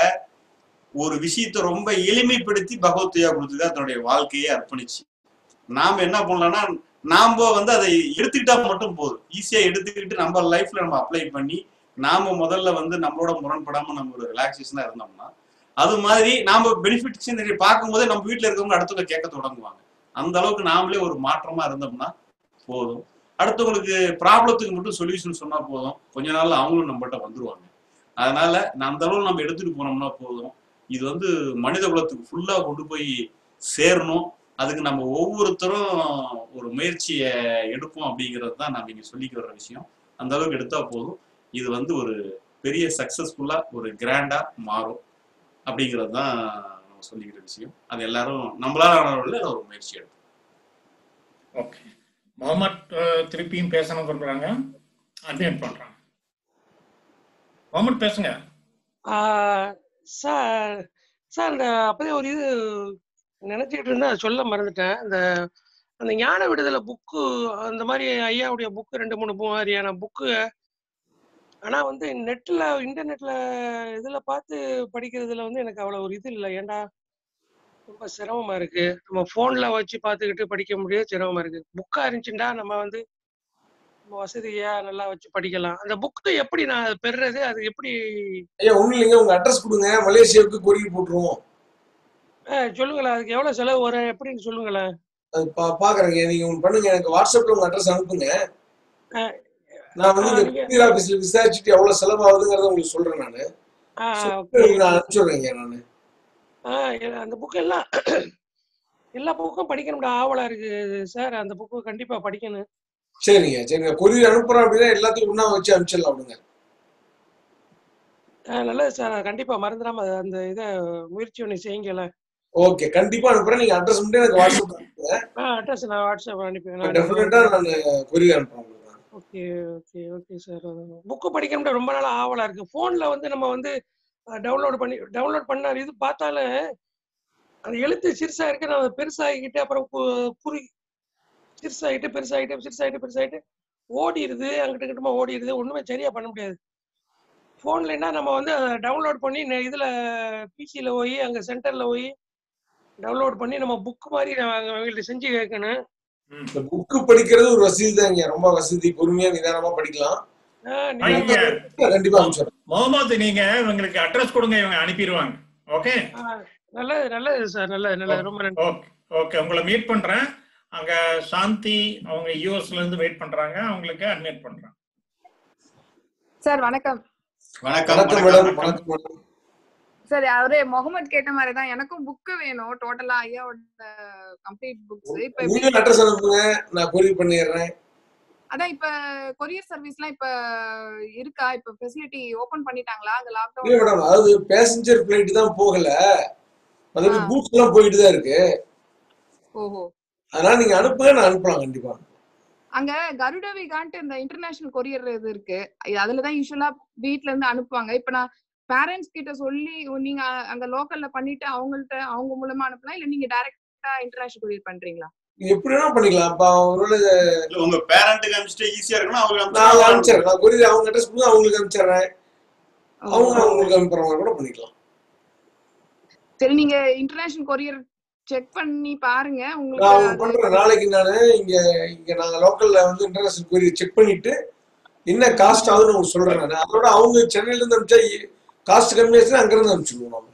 ஒரு விஷயத்தை ரொம்ப எளிமைப்படுத்தி பகவத்கீதா கொடுத்துருக்கா தன்னுடைய வாழ்க்கையை அர்ப்பணிச்சு நாம என்ன பண்ணலாம்னா நாம வந்து அதை எடுத்துக்கிட்டா மட்டும் போதும் ஈஸியா எடுத்துக்கிட்டு நம்ம லைஃப்ல நம்ம அப்ளை பண்ணி நாம முதல்ல வந்து நம்மளோட முரண்படாம நம்ம ஒரு ரிலாக்ஸேஷனா இருந்தோம்னா அது மாதிரி நாம பெனிஃபிட்ஸ் பார்க்கும்போதே நம்ம வீட்டுல இருக்கவங்க அடுத்தவங்க கேட்க தொடங்குவாங்க அந்த அளவுக்கு நாமளே ஒரு மாற்றமா இருந்தோம்னா போதும் அடுத்தவங்களுக்கு ப்ராப்ளத்துக்கு மட்டும் சொல்யூஷன் சொன்னா போதும் கொஞ்ச நாள்ல அவங்களும் நம்மகிட்ட வந்துருவாங்க அதனால நான் அந்த அளவு நம்ம எடுத்துட்டு போனோம்னா போதும் இது வந்து மனித குலத்துக்கு ஃபுல்லா கொண்டு போய் சேரணும் அதுக்கு நம்ம ஒவ்வொருத்தரும் ஒரு முயற்சியை எடுப்போம் அப்படிங்கிறது தான் நான் நீங்க சொல்லிக்க வர்ற விஷயம் அந்த அளவுக்கு எடுத்தா போதும் இது வந்து ஒரு பெரிய சக்சஸ்ஃபுல்லா ஒரு கிராண்டா மாறும் அப்படிங்கிறது தான் நம்ம சொல்லிக்கிற விஷயம் அது எல்லாரும் நம்மளால ஒரு முயற்சி எடுப்போம் ஓகே முகமட் அஹ், திருப்பியும் பேசணும் விரும்புறாங்க அட்மிட் பண்றாங்க முகமட் பேசுங்க ஆஹ் சார் சார் இந்த அப்பதே ஒரு இது நினைச்சிட்டு இருந்தேன் அதை சொல்ல மறந்துட்டேன் இந்த அந்த ஞான விடுதலை புக்கு அந்த மாதிரி ஐயாவுடைய புக்கு ரெண்டு மூணு மாதிரியான புக்கு ஆனா வந்து நெட்ல இன்டர்நெட்ல இதுல பார்த்து படிக்கிறதுல வந்து எனக்கு அவ்வளவு ஒரு இது இல்லை ஏன்டா ரொம்ப சிரமமா இருக்கு நம்ம போன்ல வச்சு பார்த்துக்கிட்டு படிக்க முடியாது சிரமமா இருக்கு புக்கா இருந்துச்சுண்டா நம்ம வந்து நம்ம வசதியா நல்லா வச்சு படிக்கலாம் அந்த புக்கு எப்படி நான் பெறுறது அது எப்படி ஐயா ஒண்ணும் இல்லைங்க உங்க அட்ரஸ் கொடுங்க மலேசியாவுக்கு கொரியர் போட்டுருவோம் அஹ் சொல்லுங்களேன் அதுக்கு எவ்வளவு செலவு வரும் எப்படின்னு சொல்லுங்களேன் அது பா பாக்குறேங்க நீங்க ஒண்ணு பண்ணுங்க எனக்கு வாட்ஸ்அப்ல உங்க அட்ரஸ் அனுப்புங்க அஹ் நான் வந்து ஆஹ் இந்த நீங்க கொரியர் ஆபீஸ்ல விசாரிச்சுட்டு எவ்வளவு செலவாகுதுங்கிறத உங்களுக்கு சொல்றேன் நானு ஆஹ் சொல்லிட்டு ஓகே உங்களுக்கு நான் அனுப்பிச்சுடுறேங்க நானு ஆஹ் எ- அந்த புக் எல்லாம் எல்லா புக்கும் படிக்கணும்டா ஆவலா இருக்கு சார் அந்த புக்கு கண்டிப்பா படிக்கணும் சரிங்க சரிங்க கொரியர் அனுப்புறோம் அப்படின்னா எல்லாத்தையும் ஒண்ணா வச்சு அனுப்பிச்சிடலாம் விடுங்க ஆஹ் நல்லது சார் நான் கண்டிப்பா மறந்துடாம அத- அந்த இதை முயற்சி ஒண்ணு செய்யுங்கல ஓகே கண்டிப்பா அனுப்புறேன் நீங்க அட்ரஸ் மட்டும் எனக்கு வாட்ஸ்அப் அனுப்புங்க ஆஹ் அட்ரஸ் நான் வாட்ஸ்அப் அனுப்பி நான் டெஃபினட்டா நான் கொரியர் அனுப்புறேன் உங்களுக்கு நான். Okay okay okay sir book படிக்கணும்னு ரொம்ப நாளா ஆவலா இருக்கு போன்ல வந்து நம்ம வந்து டவுன்லோட் பண்ணி டவுன்லோட் பண்ண இது பார்த்தாலும் அந்த எழுத்து சிறுசா இருக்கு நான் அதை பெருசாகிக்கிட்டு அப்புறம் கு- குறி சிறுசாகிட்டு பெருசாகிட்டு சிறுசாகிட்டு பெருசாகிட்டு ஓடிடுது அங்கிட்ட கிட்டமா ஓடிடுது ஒண்ணுமே சரியா பண்ண முடியாது ஃபோன்லன்னா நம்ம வந்து அதை டவுன்லோட் பண்ணி நெ- இதுல பிசியில் போய் அங்க சென்டர்ல போய் டவுன்லோட் பண்ணி நம்ம புக் மாதிரி நான் அவங்கள்ட்ட செஞ்சு கேட்கணும் ம். இந்த புக்கு படிக்கிறது ஒரு வசதி தாங்க ரொம்ப வசதி பொறுமையா நிதானமா படிக்கலாம் ஆஹ் ஆ, நீங்க இங்க கண்டிப்பா அனுப்பிச்சிடுறேன் முகமது நீங்க இவங்களுக்கு அட்ரஸ் கொடுங்க இவங்க அனுப்பிடுவாங்க ஓகே ஆஹ் நல்லது நல்லது சார் நல்லது நல்லது ரொம்ப நன்றி ஓகே ஓகே உங்களை மீட் பண்றேன் அங்க சாந்தி அவங்க யூஎஸ்ல இருந்து வெயிட் பண்றாங்க அவங்களுக்கு அட்மிட் பண்றேன் சார் வணக்கம் வணக்கம் வணக்கம் வணக்கம் மேடம் வணக்கம் மேடம் சார் அவரே முகமது கேட்ட மாதிரி தான் எனக்கும் புக்கு வேணும் டோட்டலா ஐயாவோட கம்ப்ளீட் புக்ஸ் இப்ப எப்படி நீங்களும் அட்ரஸ் அனுப்புங்க நான் கொரியர் பண்ணிடுறேன் அதான் இப்ப கொரியர் சர்வீஸ்லாம் இப்ப இருக்கா இப்ப ஃபெசிலிட்டி ஓபன் பண்ணிட்டாங்களா அங்க இல்ல லாக்டவுன் மேடம் அதாவது பேசஞ்சர் பிளைட் தான் போகல மற்றபடி ஆ. கூட்ஸ் எல்லாம் போயிட்டு தான் இருக்கு ஓஹோ அதனால நீங்க அனுப்புங்க நான் அனுப்பலாம் கண்டிப்பா அங்க கருடவிகான்ட்டு இந்த இன்டர்நேஷனல் கொரியர் இது இருக்கு இது அதுலதான் யூஸ்வலா வீட்ல இருந்து அனுப்புவாங்க இப்ப நான் பேரண்ட்ஸ் கிட்ட சொல்லி நீங்க அங்க லோக்கல்ல பண்ணிட்டு அவங்கள்ட்ட அவங்க மூலமா அனுப்பலாம் இல்ல நீங்க டைரக்டா இன்டர்நேஷனல் கொரியர் பண்றீங்களா நீங்க எப்படி வேணா பண்ணிக்கலாம் அப்ப ஒருவேளை இல்ல உங்க பேரண்ட்டுக்கு அனுப்பிச்சிட்டு ஈஸியா இருக்கணும் அவங்களுக்கு நான் அனுப்பிச்சிட்டு அனுப்பிச்சிடுறேன் நான் கொரியர் அவங்க அட்ரஸ் கொடுங்க அவங்களுக்கு அனுப்பிச்சிடுறேன் அவங்க ஓஹோ அவங்களுக்கு அனுப்புற மாதிரி கூட பண்ணிக்கலாம் சரி நீங்க இன்டர்நேஷனல் கொரியர் செக் பண்ணி பாருங்க நான் உங்களுக்கு அவங்க அது பண்றேன் நாளைக்கு நான் இங்க இங்க நாங்க லோக்கல்ல வந்து இன்டர்நேஷனல் கொரியர் செக் பண்ணிட்டு என்ன காஸ்ட் ஆகுதுன்னு உங்களுக்கு சொல்றேன் நான் அதோட அவங்க சென்னையில இருந்து அனுப்பிச்சா காஸ்ட் கம்மியாச்சுன்னா அங்க இருந்து அனுப்பிச்சிடுவோம் நம்ம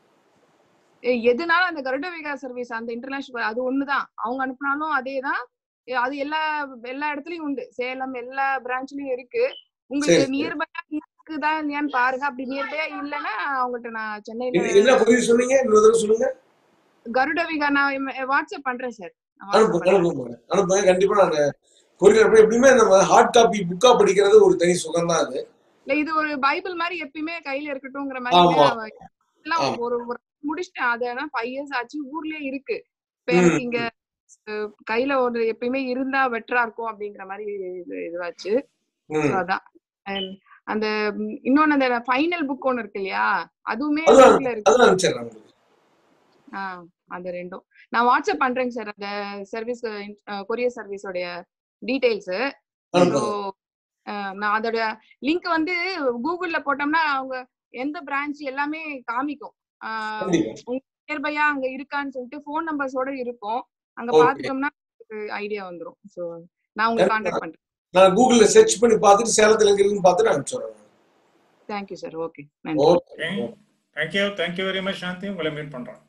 எ- எதுனாலும் அந்த கருடவிகா சர்வீஸ் அந்த இன்டர்நேஷனல் அது ஒண்ணுதான் அவங்க அனுப்புனாலும் அதேதான் எ- அது எல்லா எல்லா இடத்துலயும் உண்டு சேலம் எல்லா பிரான்ச்லயும் இருக்கு உங்களுக்கு சரி சரி நியர்பையா இருக்குதா இல்லையான்னு பாருங்க அப்படி நியர்பையா இல்லைன்னா அவங்ககிட்ட நான் சென்னையில என்ன என்ன கொரியர் சொன்னீங்க இன்னொரு தடவை சொல்லுங்க கருடவிகா நான் எம்- வாட்ஸ்அப் பண்றேன் சார் நான் வாட்ஸ்அப் அனுப்புங்க பண்றேன் அனுப்புங்க அனுப்புங்க கண்டிப்பா நான் கொரியர் அப்படி எப்படியுமே நம்ம ஹார்ட் காப்பி புக்கா படிக்கிறது ஒரு தனி சுகம் தான் அது இல்ல இது ஒரு பைபிள் மாதிரி எப்பயுமே கையில இருக்கட்டும்ங்கிற மாதிரிங்க ஆமா அவ- எல்லாம் ஆமா ஒரு ஒரு முடிச்சிட்டேன் அது ஆனா ஃபைவ் இயர்ஸ் ஆச்சு ஊர்லயே இருக்கு இப்ப ம் எனக்கு இங்க அஹ், கையில ஒரு எப்பயுமே இருந்தா பெட்டரா இருக்கும் அப்படிங்கிற மாதிரி இது இதுவாச்சு ஸோ ம் அதான் And அந்த ம், இன்னொன்னு அந்த ஃபைனல் புக் ஒன்னு இருக்கு இல்லையா அதுவுமே அதுவும் லிங்க்ல இருக்கு அதுவும் அனுப்பிச்சிடுறேன் உங்களுக்கு ஆ அது ரெண்டும் நான் வாட்ஸ்அப் பண்றேங்க சார் அந்த சர்வீஸ் கொரியர் சர்வீஸோடைய டீடைல்ஸ் ஸோ அனுப்புங்க நான் அதோட லிங்க் வந்து கூகுள்ல போட்டோம்னா அவங்க எந்த பிரான்ச் எல்லாமே காமிக்கும் கண்டிப்பா நியர்பையா அங்க இருக்கான்னு சொல்லிட்டு ஃபோன் நம்பர்ஸோட இருக்கும் அங்க ஓகே பாத்துட்டோம்னா ஐடியா வந்துரும் ஸோ நான் உங்களுக்கு கான்டாக்ட் பண்றேன் நான் கூகுள்ல சர்ச் பண்ணி பார்த்துட்டு சேலத்துல எங்க இருக்குன்னு பார்த்துட்டு அனுப்பிச்சிடுறேன் தேங்க்யூ சார் ஓகே நன்றி okay okay thank you thank you very much Shanti உங்களை மீட் பண்றோம்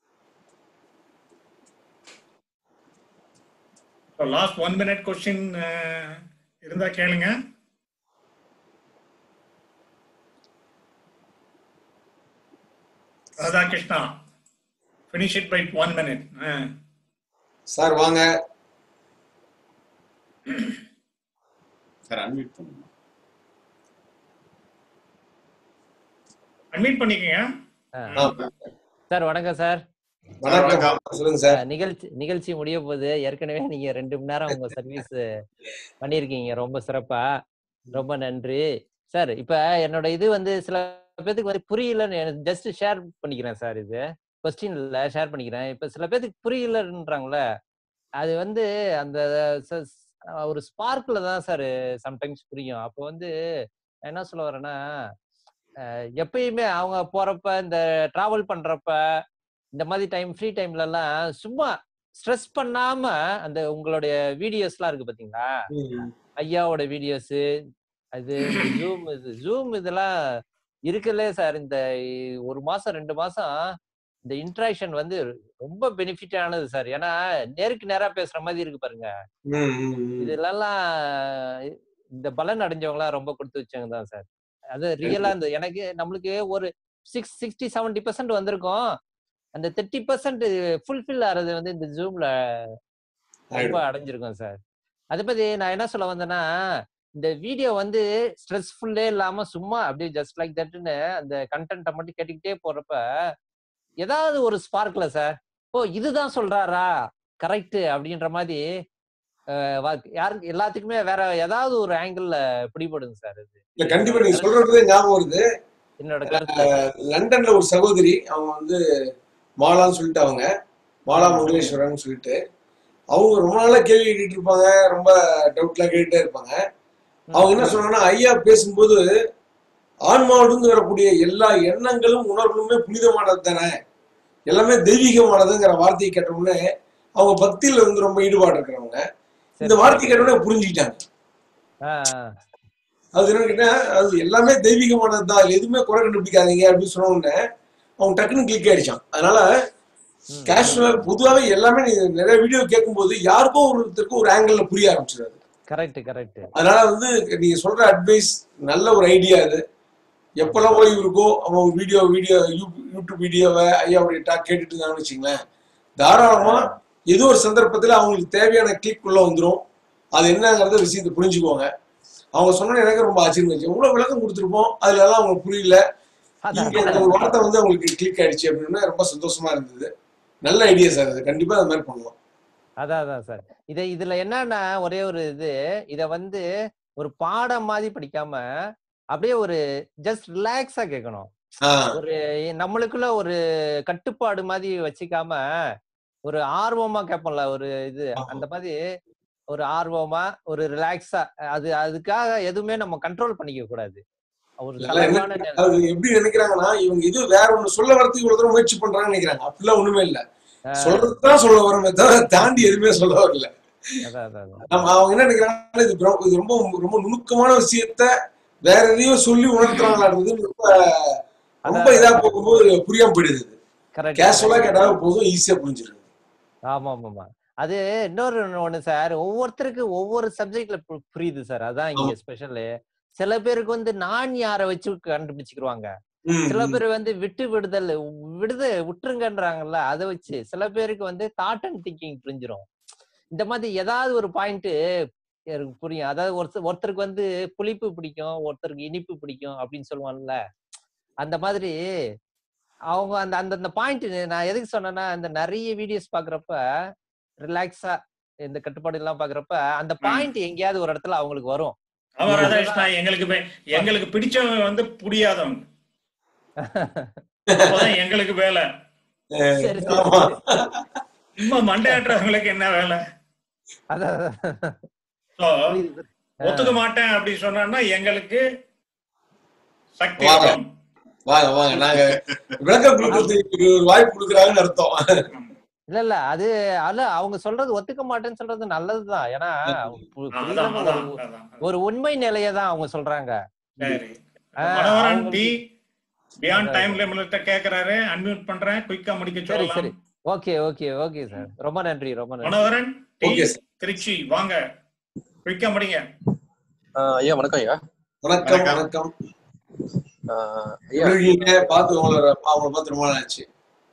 லாஸ்ட் ஒன் மினிட் கொஸ்டின் இருந்தா கேளுங்க Radhakrishna finish it by one minute. Uh, sir வாங்க சார் அன்மியூட் பண்ணுங்க அட்மிட் பண்ணிக்கங்க சார் வணக்கம் சார் வணக்கம் சொல்லுங்க சார் அஹ் நிகழ்ச்சி நிகழ்ச்சி முடிய போகுது ஏற்கனவே நீங்க ரெண்டு மணி நேரம் உங்க சர்வீஸ் பண்ணியிருக்கீங்க ரொம்ப சிறப்பா ரொம்ப நன்றி சார் இப்ப என்னோட இது வந்து சில பேத்துக்கு வந்து புரியலன்னு ஜஸ்ட் ஷேர் பண்ணிக்கிறேன் சார் இது கொஸ்டின்ல ஷேர் பண்ணிக்கிறேன் இப்ப சில பேத்துக்கு புரியலன்றாங்களே அது வந்து அந்த ச- ஸ்- ஒரு ஸ்பார்க்ல தான் சார் சம்டைம்ஸ் புரியும் அப்போ வந்து நான் என்ன சொல்ல வரேன்னா அஹ் எப்பயுமே அவங்க போறப்ப இந்த டிராவல் பண்றப்ப இந்த மாதிரி டைம் ஃப்ரீ டைம்ல எல்லாம் சும்மா ஸ்ட்ரெஸ் பண்ணாம அந்த உங்களுடைய வீடியோஸ்லாம் இருக்கு பாத்தீங்களா ஐயாவோட வீடியோஸ் அது ஜூம் இது ஜூம் இதெல்லாம் இருக்குல்லே சார் இந்த ஒரு மாசம் ரெண்டு மாசம் இந்த இன்ட்ராக்ஷன் வந்து ரொம்ப பெனிஃபிட்டானது சார் ஏன்னா நேருக்கு நேரா பேசுற மாதிரி இருக்கு பாருங்க ம், ம், ம். இதெல்லாம் இந்த பலன் அடைஞ்சவங்களா ரொம்ப கொடுத்து வச்சவங்க தான் சார் அது ரியலா இந்த எனக்கு நம்மளுக்கு ஒரு சிக்ஸ் சிக்ஸ்டி செவன்டி பர்சன்ட் வந்திருக்கும் அந்த தேர்ட்டி பர்சன்ட் ஃபுல்ஃபில் ஆறது வந்து இந்த ஜூம்ல ரொம்ப ஆயிடும். அடைஞ்சிருக்கும் சார் அதை பத்தி நான் என்ன சொல்ல வந்தேன்னா இந்த வீடியோ வந்து ஸ்ட்ரெஸ்ஃபுல்லே இல்லாம சும்மா அப்படியே ஜஸ்ட் லைக் தட்னு அந்த கண்டென்ட்டை மட்டும் கேட்டுக்கிட்டே போறப்ப ஏதாவது ஒரு ஸ்பார்க்ல சார் ஓ இதுதான் சொல்றாரா கரெக்ட் அப்படின்ற மாதிரி அஹ், வா- யாருக்கு எல்லாத்துக்குமே வேற ஏதாவது ஒரு ஆங்கிள் பிடிபடுங்க சார் இது இல்ல கண்டிப்பா நீங்க சொல்றது ஞாபகம் வருது என்னோட கருத்துல லண்டன்ல ஒரு சகோதரி அவங்க வந்து மாலான்னு சொல்லிட்டு அவங்க மாலா மங்களேஸ்வரன் சொல்லிட்டு அவங்க ரொம்ப நாளா கேள்வி கேட்டுட்டு இருப்பாங்க ரொம்ப டவுட்லாம் கேட்டுட்டே இருப்பாங்க அவங்க என்ன சொன்னாங்கன்னா ஐயா பேசும்போது ஆன்மாவிலிருந்து வரக்கூடிய எல்லா எண்ணங்களும் உணர்வுகளுமே புனிதமானது தானே எல்லாமே தெய்வீகமானதுங்கிற வார்த்தையை கேட்ட உடனே அவங்க பக்தியில வந்து ரொம்ப ஈடுபாடு இருக்கிறவங்க இந்த வார்த்தை கேட்ட உடனே புரிஞ்சுக்கிட்டாங்க ஆஹ் அது என்ன கேட்டா அது எல்லாமே தெய்வீகமானது தான் அதுல எதுவுமே குறை கண்டுபிடிக்காதீங்க அப்படின்னு சொன்ன உடனே அவங்க டக்குன்னு கிளிக் ஆயிடுச்சான் அதனால கேஷுவலா பொதுவாகவே எல்லாமே நீங்க நிறைய வீடியோ கேட்கும்போது யாருக்கோ ஒருத்தருக்கு ஒரு ஆங்கிள் புரிய ஆரம்பிச்சிடாது கரெக்ட் கரெக்ட் அதனால வந்து நீங்க சொல்ற அட்வைஸ் நல்ல ஒரு ஐடியா அது எப்பெல்லாம் ஓய்வு இருக்கோ அவன் ஒரு வீடியோ வீடியோ யூடியூப் வீடியோவை ஐயாவுடைய டாக் கேட்டுட்டு இருந்தாங்கன்னு வச்சுங்களேன் தாராளமா ஏதோ ஒரு சந்தர்ப்பத்துல அவங்களுக்கு தேவையான கிளிக் உள்ள வந்துரும் அது என்னங்கிறத விஷயத்தை புரிஞ்சுக்குவாங்க அவங்க சொன்ன எனக்கு ரொம்ப ஆச்சரியம் இருந்துச்சு இவ்வளவு விளக்கம் கொடுத்துருப்போம் அதுல எல்லாம் அவங்களுக்கு புரியல இங்க இந்த ஒரு வார்த்தை வந்து அவங்களுக்கு கிளிக் ஆயிடுச்சு அப்படின்னு ரொம்ப சந்தோஷமா இருந்தது நல்ல ஐடியா சார் அது கண்டிப்பா அது மாதிரி பண்ணலாம் அதான் அதான் சார் இத இதுல என்னன்னா ஒரே ஒரு இது இத வந்து ஒரு பாடம் மாதிரி படிக்காம அப்படியே ஒரு ஜஸ்ட் ரிலாக்ஸா கேட்கணும் ஆ. ஒரு நம்மளுக்குள்ள ஒரு கட்டுப்பாடு மாதிரி வச்சுக்காம ஒரு ஆர்வமா கேட்போம்ல ஒரு இது அந்த மாதிரி ஒரு ஆர்வமா ஒரு ரிலாக்ஸா அது அதுக்காக எதுவுமே நம்ம கண்ட்ரோல் பண்ணிக்க கூடாது ஒரு நல்லா என்ன தளர்வான நிலை- அது எப்படி நினைக்கிறாங்கன்னா இவங்க இது வேற ஒண்ணு சொல்ல வரதுக்கு இவ்வளவு தூரம் முயற்சி பண்றாங்கன்னு நினைக்கிறாங்க அப்படிலாம் ஒண்ணுமே இல்ல சொல்றதுதான் சொல்ல வரமே தவிர தாண்டி எதுவுமே சொல்ல வரல அதான் அதான் அதான். நம்ம அவங்க என்ன நினைக்கிறாங்கன்னா இது ரொம்ப இது ரொம்ப ரொம்ப நுணுக்கமான விஷயத்த வேற எதையும் சொல்லி உணர்த்துறாங்களான்றது ரொம்ப ரொம்ப இதா போகும்போது புரியாம போயிடுது Correct, கேஷுவலா correct. கேட்டாலும் போதும் ஈஸியா புரிஞ்சிருது ஆமா ஆமா ஆமா அது இன்னொரு ஒண்ணு சார் ஒவ்வொருத்தருக்கு ஒவ்வொரு சப்ஜெக்ட்ல புரியுது சார் அதான் இங்க ஸ்பெஷல் சில பேருக்கு வந்து நான் யாரை வச்சு கண்டுபிடிச்சுக்கிருவாங்க ம், சில ம். பேர் வந்து விட்டு விடுதல் விடுது விட்டுருங்கன்றாங்கல்ல அதை வச்சு சில பேருக்கு வந்து தாட் அண்ட் திங்கிங் புரிஞ்சிரும் இந்த மாதிரி ஏதாவது ஒரு பாயிண்ட் எனக்கு புரியும் அதாவது ஒருத்தர் ஒருத்தருக்கு வந்து புளிப்பு பிடிக்கும் ஒருத்தருக்கு இனிப்பு பிடிக்கும் அப்படின்னு சொல்லுவாங்கல்ல அந்த மாதிரி அவங்க அந்த அந்த அந்த பாயிண்ட் நான் எதுக்கு சொன்னேன்னா இந்த நிறைய வீடியோஸ் பாக்குறப்ப ரிலாக்ஸா இந்த கட்டுப்பாடு எல்லாம் பாக்குறப்ப அந்த பாயிண்ட் எங்கேயாவது ஒரு இடத்துல அவங்களுக்கு வரும் அவன் ராதாகிருஷ்ணா எங்களுக்கு வே- எங்களுக்கு பிடிச்சவன் வந்து புரியாதவன் அப்பதான் எங்களுக்கு வேலை சரி ஆமா. சும்மா மண்டையாட்டுறவங்களுக்கு என்ன வேலை அதான் So, ஒத்துக்க மாட்டேன் அப்படி சொன்னா எங்களுக்கு சக்தி வாங்க அதிகம். வாங்க வாங்க நாங்க விளக்கம் கொடுக்கறதுக்கு ஒரு வாய்ப்பு கொடுக்குறாங்கன்னு அர்த்தம் இல்ல இல்ல அது அல்ல அவங்க சொல்றது ஒத்துக்க மாட்டேன்னு சொல்றது நல்லதுதான் ஏன்னா பு- அதான், புரிதல்னு அதான், ஒரு அதான். ஒரு உண்மை நிலையை தான் அவங்க சொல்றாங்க சரி ஆஹ் மனோகரன் அவங்க- டி பியாண்ட் அதான், டைம் லிமிட்ட கேக்குறாரு அன்மியூட் பண்றேன் குயிக்கா முடிக்க சரி சரி சொல்லலாம் ஓகே ஓகே ஓகே சார் ரொம்ப நன்றி ரொம்ப நன்றி Manoharan T Okay, sir. Trichy வாங்க குயிக்கா முடிங்க ஆஹ் ஐயா வணக்கம் ஐயா வணக்கம் வணக்கம் ஆஹ் ஐயா எப்படி இருக்கீங்க பார்த்து உங்களை அவங்கள பார்த்து ரொம்ப நாள் ஆச்சு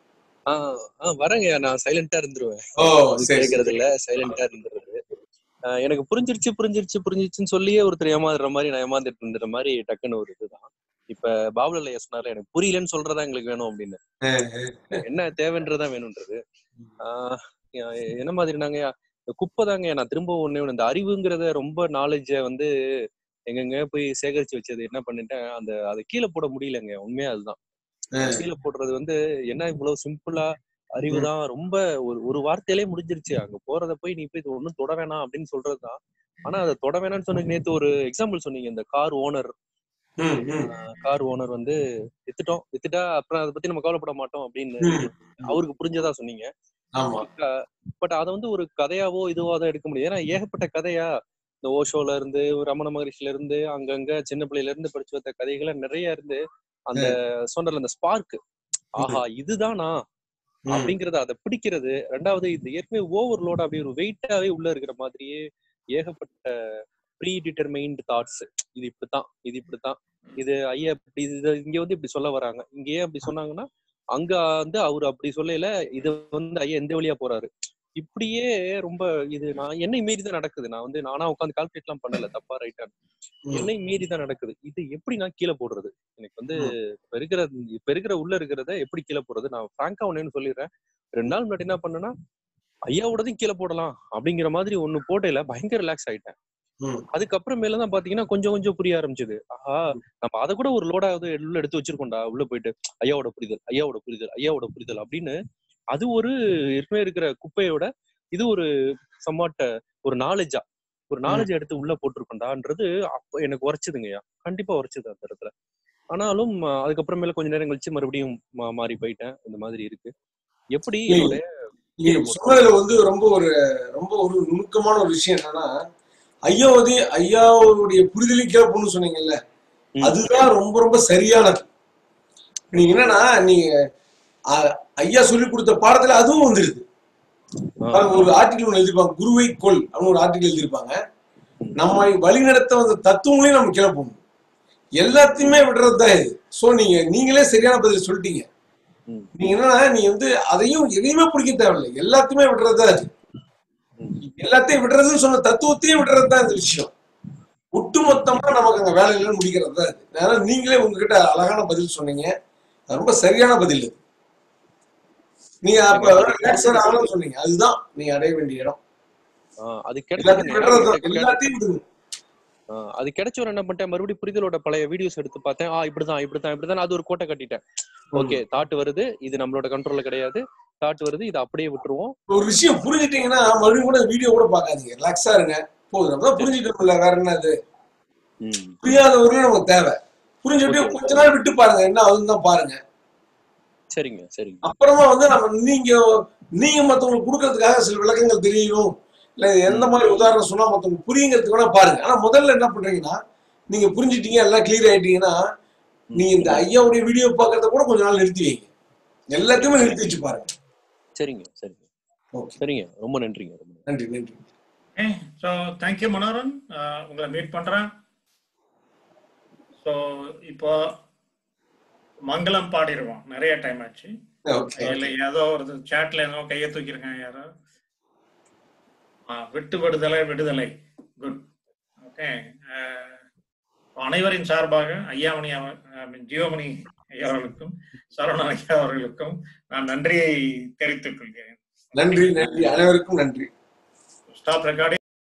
ஆ ஆ வரேங்க நான் சைலண்டா இருந்துருவேன் ஓ அது சரி கேக்குறது சரி இல்ல சைலண்டா இருந்துருது ஆ, எனக்கு புரிஞ்சிருச்சு புரிஞ்சிருச்சு புரிஞ்சிருச்சுன்னு சொல்லியே ஒருத்தர் ஏமாந்துற மாதிரி நான் ஏமாந்துட்டு இருந்துற மாதிரி டக்குன்னு ஒரு இதுதான் இப்ப பாபுல ஐயா சொன்னார்ல எனக்கு புரியலன்னு சொல்றதா எங்களுக்கு வேணும் அப்படின்னு அஹ் அஹ். என்ன தேவைன்றதா வேணும்ன்றது ஆஹ் எ- என்ன மாதிரினாங்க இந்த குப்பை தாங்க நான் திரும்ப ஒண்ணே ஒண்ணு இந்த அறிவுங்கிறத ரொம்ப நாலேஜ வந்து எங்கெங்க போய் சேகரிச்சு வச்சது என்ன பண்ணிட்டேன் அந்த அதை கீழே போட முடியலங்க உண்மையா அதுதான் அதை அஹ். கீழே போடுறது வந்து என்ன இவ்வளவு சிம்பிளா அறிவு ம். தான் ரொம்ப ஒரு ஒரு வார்த்தையிலே முடிஞ்சிருச்சு அங்க போறத போய் நீ போய் இது ஒண்ணும் தொட வேணாம் அப்படின்னு சொல்றதுதான் ஆனா அதை தொட வேணாம்னு சொன்ன நேத்து ஒரு எக்ஸாம்பிள் சொன்னீங்க இந்த கார் ஓனர் ம், ம், கார் ஓனர் வந்து வித்துட்டோம் வித்துட்டா அப்புறம் அதை பத்தி நம்ம கவலைப்பட மாட்டோம் அப்படின்னு ம். அவருக்கு புரிஞ்சதா சொன்னீங்க ஆமா பட் அதை வந்து ஒரு கதையாவோ இதுவோ தான் எடுக்க முடியாது ஏன்னா ஏகப்பட்ட கதையா இந்த ஓஷோல இருந்து ரமண மகரிஷில இருந்து அங்கங்க சின்ன பிள்ளையில இருந்து படிச்சு வந்த கதைகள் நிறைய இருந்து அந்த சொன்னல அந்த ஸ்பார்க் ஆஹா இதுதானா ம். அப்படிங்கறத அதை பிடிக்கிறது ரெண்டாவது இது ஏற்கனவே ஓவர்லோட் அப்படியே ஒரு வெயிட்டாவே உள்ள இருக்கிற மாதிரியே ஏகப்பட்ட ப்ரீ டிட்டர்மைன்டு தாட்ஸ் இது இப்படித்தான் இது இப்படித்தான் இது ஐயா இப்படி இது இங்க வந்து இப்படி சொல்ல வராங்க இங்க ஏன் அப்படி சொன்னாங்கன்னா அங்க வந்து அவர் அப்படி சொல்லல இது வந்து ஐயா எந்த வழியா போறாரு இப்படியே ரொம்ப இது நான் என்னை மீறி தான் நடக்குது நான் வந்து நானா உட்காந்து கால்குலேட் எல்லாம் பண்ணல தப்பா ரைட்டா ம். என்னை மீறி தான் நடக்குது இது எப்படி நான் கீழே போடுறது எனக்கு வந்து ம். இப்ப இருக்கிற இப்ப இருக்கிற உள்ள இருக்கிறத எப்படி கீழே போடுறது நான் பிராங்கா ஒன்னு சொல்லிடுறேன் ரெண்டு நாள் முன்னாடி என்ன பண்ணேன்னா ஐயாவோடதையும் கீழே போடலாம் அப்படிங்கிற மாதிரி ஒண்ணு போட்டையில பயங்கர ரிலாக்ஸ் ஆயிட்டேன் ம். அதுக்கப்புறமேல தான் பாத்தீங்கன்னா கொஞ்சம் கொஞ்சம் புரிய ஆரம்பிச்சது ஆஹா நம்ம அதை கூட ஒரு லோடாவது உள்ள எடுத்து வச்சிருக்கோம்டா உள்ள போயிட்டு ஐயாவோட புரிதல் ஐயாவோட புரிதல் ஐயாவோட புரிதல் அப்படின்னு அது ஒரு ஏற்கனவே இருக்கிற குப்பையோட இது ஒரு சம்வாட் ஒரு நாலேஜா ஒரு ம். நாலேஜ் எடுத்து உள்ள போட்டிருக்கோண்டான்றது அப்ப எனக்கு உரைச்சுதுங்கய்யா கண்டிப்பா உரைச்சுது அந்த இடத்துல ஆனாலும் அஹ், அதுக்கப்புறமேல கொஞ்ச நேரம் கழிச்சு மறுபடியும் மா- மாறி போயிட்டேன் இந்த மாதிரி இருக்கு எப்படி இல்ல என்னோட இல்ல சொன்னதுல வந்து ரொம்ப ஒரு ரொம்ப ஒரு நுணுக்கமான ஒரு விஷயம் என்னன்னா ஐயாவது ஐயாவுடைய புரிதலையும் கேட்போம்னு சொன்னீங்கல்ல ம். அதுதான் ரொம்ப ரொம்ப சரியானது நீங்க என்னன்னா நீங்க அ- ஐயா சொல்லி கொடுத்த பாடத்துல அதுவும் வந்துருது ஆ, பாருங்க, ஒரு ஆர்டிகல் ஒன்று எழுதிருப்பாங்க குருவை கொல் அப்படின்னு ஒரு ஆர்டிகல் எழுதியிருப்பாங்க ம். நம்மை வழிநடத்த வந்த தத்துவங்களையும் நம்ம கிளப்பணும் எல்லாத்தையுமே விடுறது தான் இது ஸோ நீங்க நீங்களே சரியான பதில் சொல்லிட்டீங்க ம், நீங்க என்னன்னா நீ வந்து அதையும் எதையுமே பிடிக்க தேவையில்லை எல்லாத்தையுமே விடுறது தான் அது ம். எல்லாத்தையும் விடுறதுன்னு சொன்ன தத்துவத்தையும் விடுறது தான் இந்த விஷயம் ஒட்டுமொத்தமா நமக்கு அங்க வேலையில முடிக்கிறது தான் இது அதனால நீங்களே உங்ககிட்ட அழகான பதில் சொன்னீங்க அது ரொம்ப சரியான பதில் இது நீங்க அப்ப ரிலாக்ஸர் ஆகணும்னு சொன்னீங்க அதுதான் நீங்க அடைய வேண்டிய இடம் ஆ, அது எல்லாத்தையும் கிடைச்சதுங்க விடுறது தான் எனக்கு கிடை- எல்லாத்தையும் விடுங்க ஆ, அது கிடைச்சவரை என்ன பண்ணிட்டேன் மறுபடியும் புரிதலோட பழைய வீடியோஸ் எடுத்து பார்த்தேன் ஆ இப்படிதான் இப்படிதான் இப்படிதான் அது ஒரு கோட்டை கட்டிட்டேன் ஓகே தாட் வருது இது நம்மளோட கண்ட்ரோல்ல கிடையாது தாட் வருது இதை அப்படியே விட்டுருவோம் ஒரு விஷயம் புரிஞ்சுட்டீங்கன்னா மறுபடியும் கூட வீடியோ கூட பார்க்காதீங்க ரிலாக்ஸா இருங்க போதும் நம்ம தான் புரிஞ்சுட்டோம்ல வேற என்ன அது ம் புரியாதவர்களும் நமக்கு தேவை புரிஞ்சுட்டு ஓகே கொஞ்ச நாள் விட்டு பாருங்க என்ன ஆகுதுன்னு தான் பாருங்க சரிங்க சரிங்க அப்புறமா வந்து நம்ம நீங்க நீங்க மத்தவங்களுக்கு கொடுக்கறதுக்காக சில விளக்கங்கள் தெரியணும் இல்ல எந்த ம் மாதிரி உதாரணம் சொன்னா மத்தவங்களுக்கு புரியுங்கிறதுக்கு வேணா பாருங்க ஆனா முதல்ல என்ன பண்றீங்கன்னா நீங்க புரிஞ்சிட்டீங்க எல்லாம் கிளியர் ஆயிட்டீங்கன்னா ம் நீங்க இந்த ஐயாவுடைய வீடியோ பார்க்கறத கூட கொஞ்ச நாள் நிறுத்தி வைங்க எல்லாத்தையுமே நிறுத்தி வச்சு பாருங்க சரிங்க சரிங்க ஓகே சரிங்க ரொம்ப நன்றிங்க ரொம்ப நன்றி நன்றி நன்றி ஓகே ஸோ தேங்க்யூ மனோரன் அஹ் உங்களை மீட் பண்றேன் ஸோ இப்போ மங்களம் பாடிடுவோம் நிறைய டைம் ஆச்சு ஓகே இல்லை ஏதோ ஒரு சேட்ல ஏதோ கையை தூக்கியிருக்காங்க யாரோ ஆ, விட்டு விடுதலை விடுதலை குட் ஓகே அனைவரின் சார்பாக ஐயாமணி அவர் I mean, ஜியோமணி ஐயா அவர்களுக்கும் சரவணன் ஐயா அவர்களுக்கும் நான் நன்றியை தெரிவித்துக் கொள்கிறேன் நன்றி நன்றி அனைவருக்கும் நன்றி ஸ்டாப் ரெக்கார்டிங்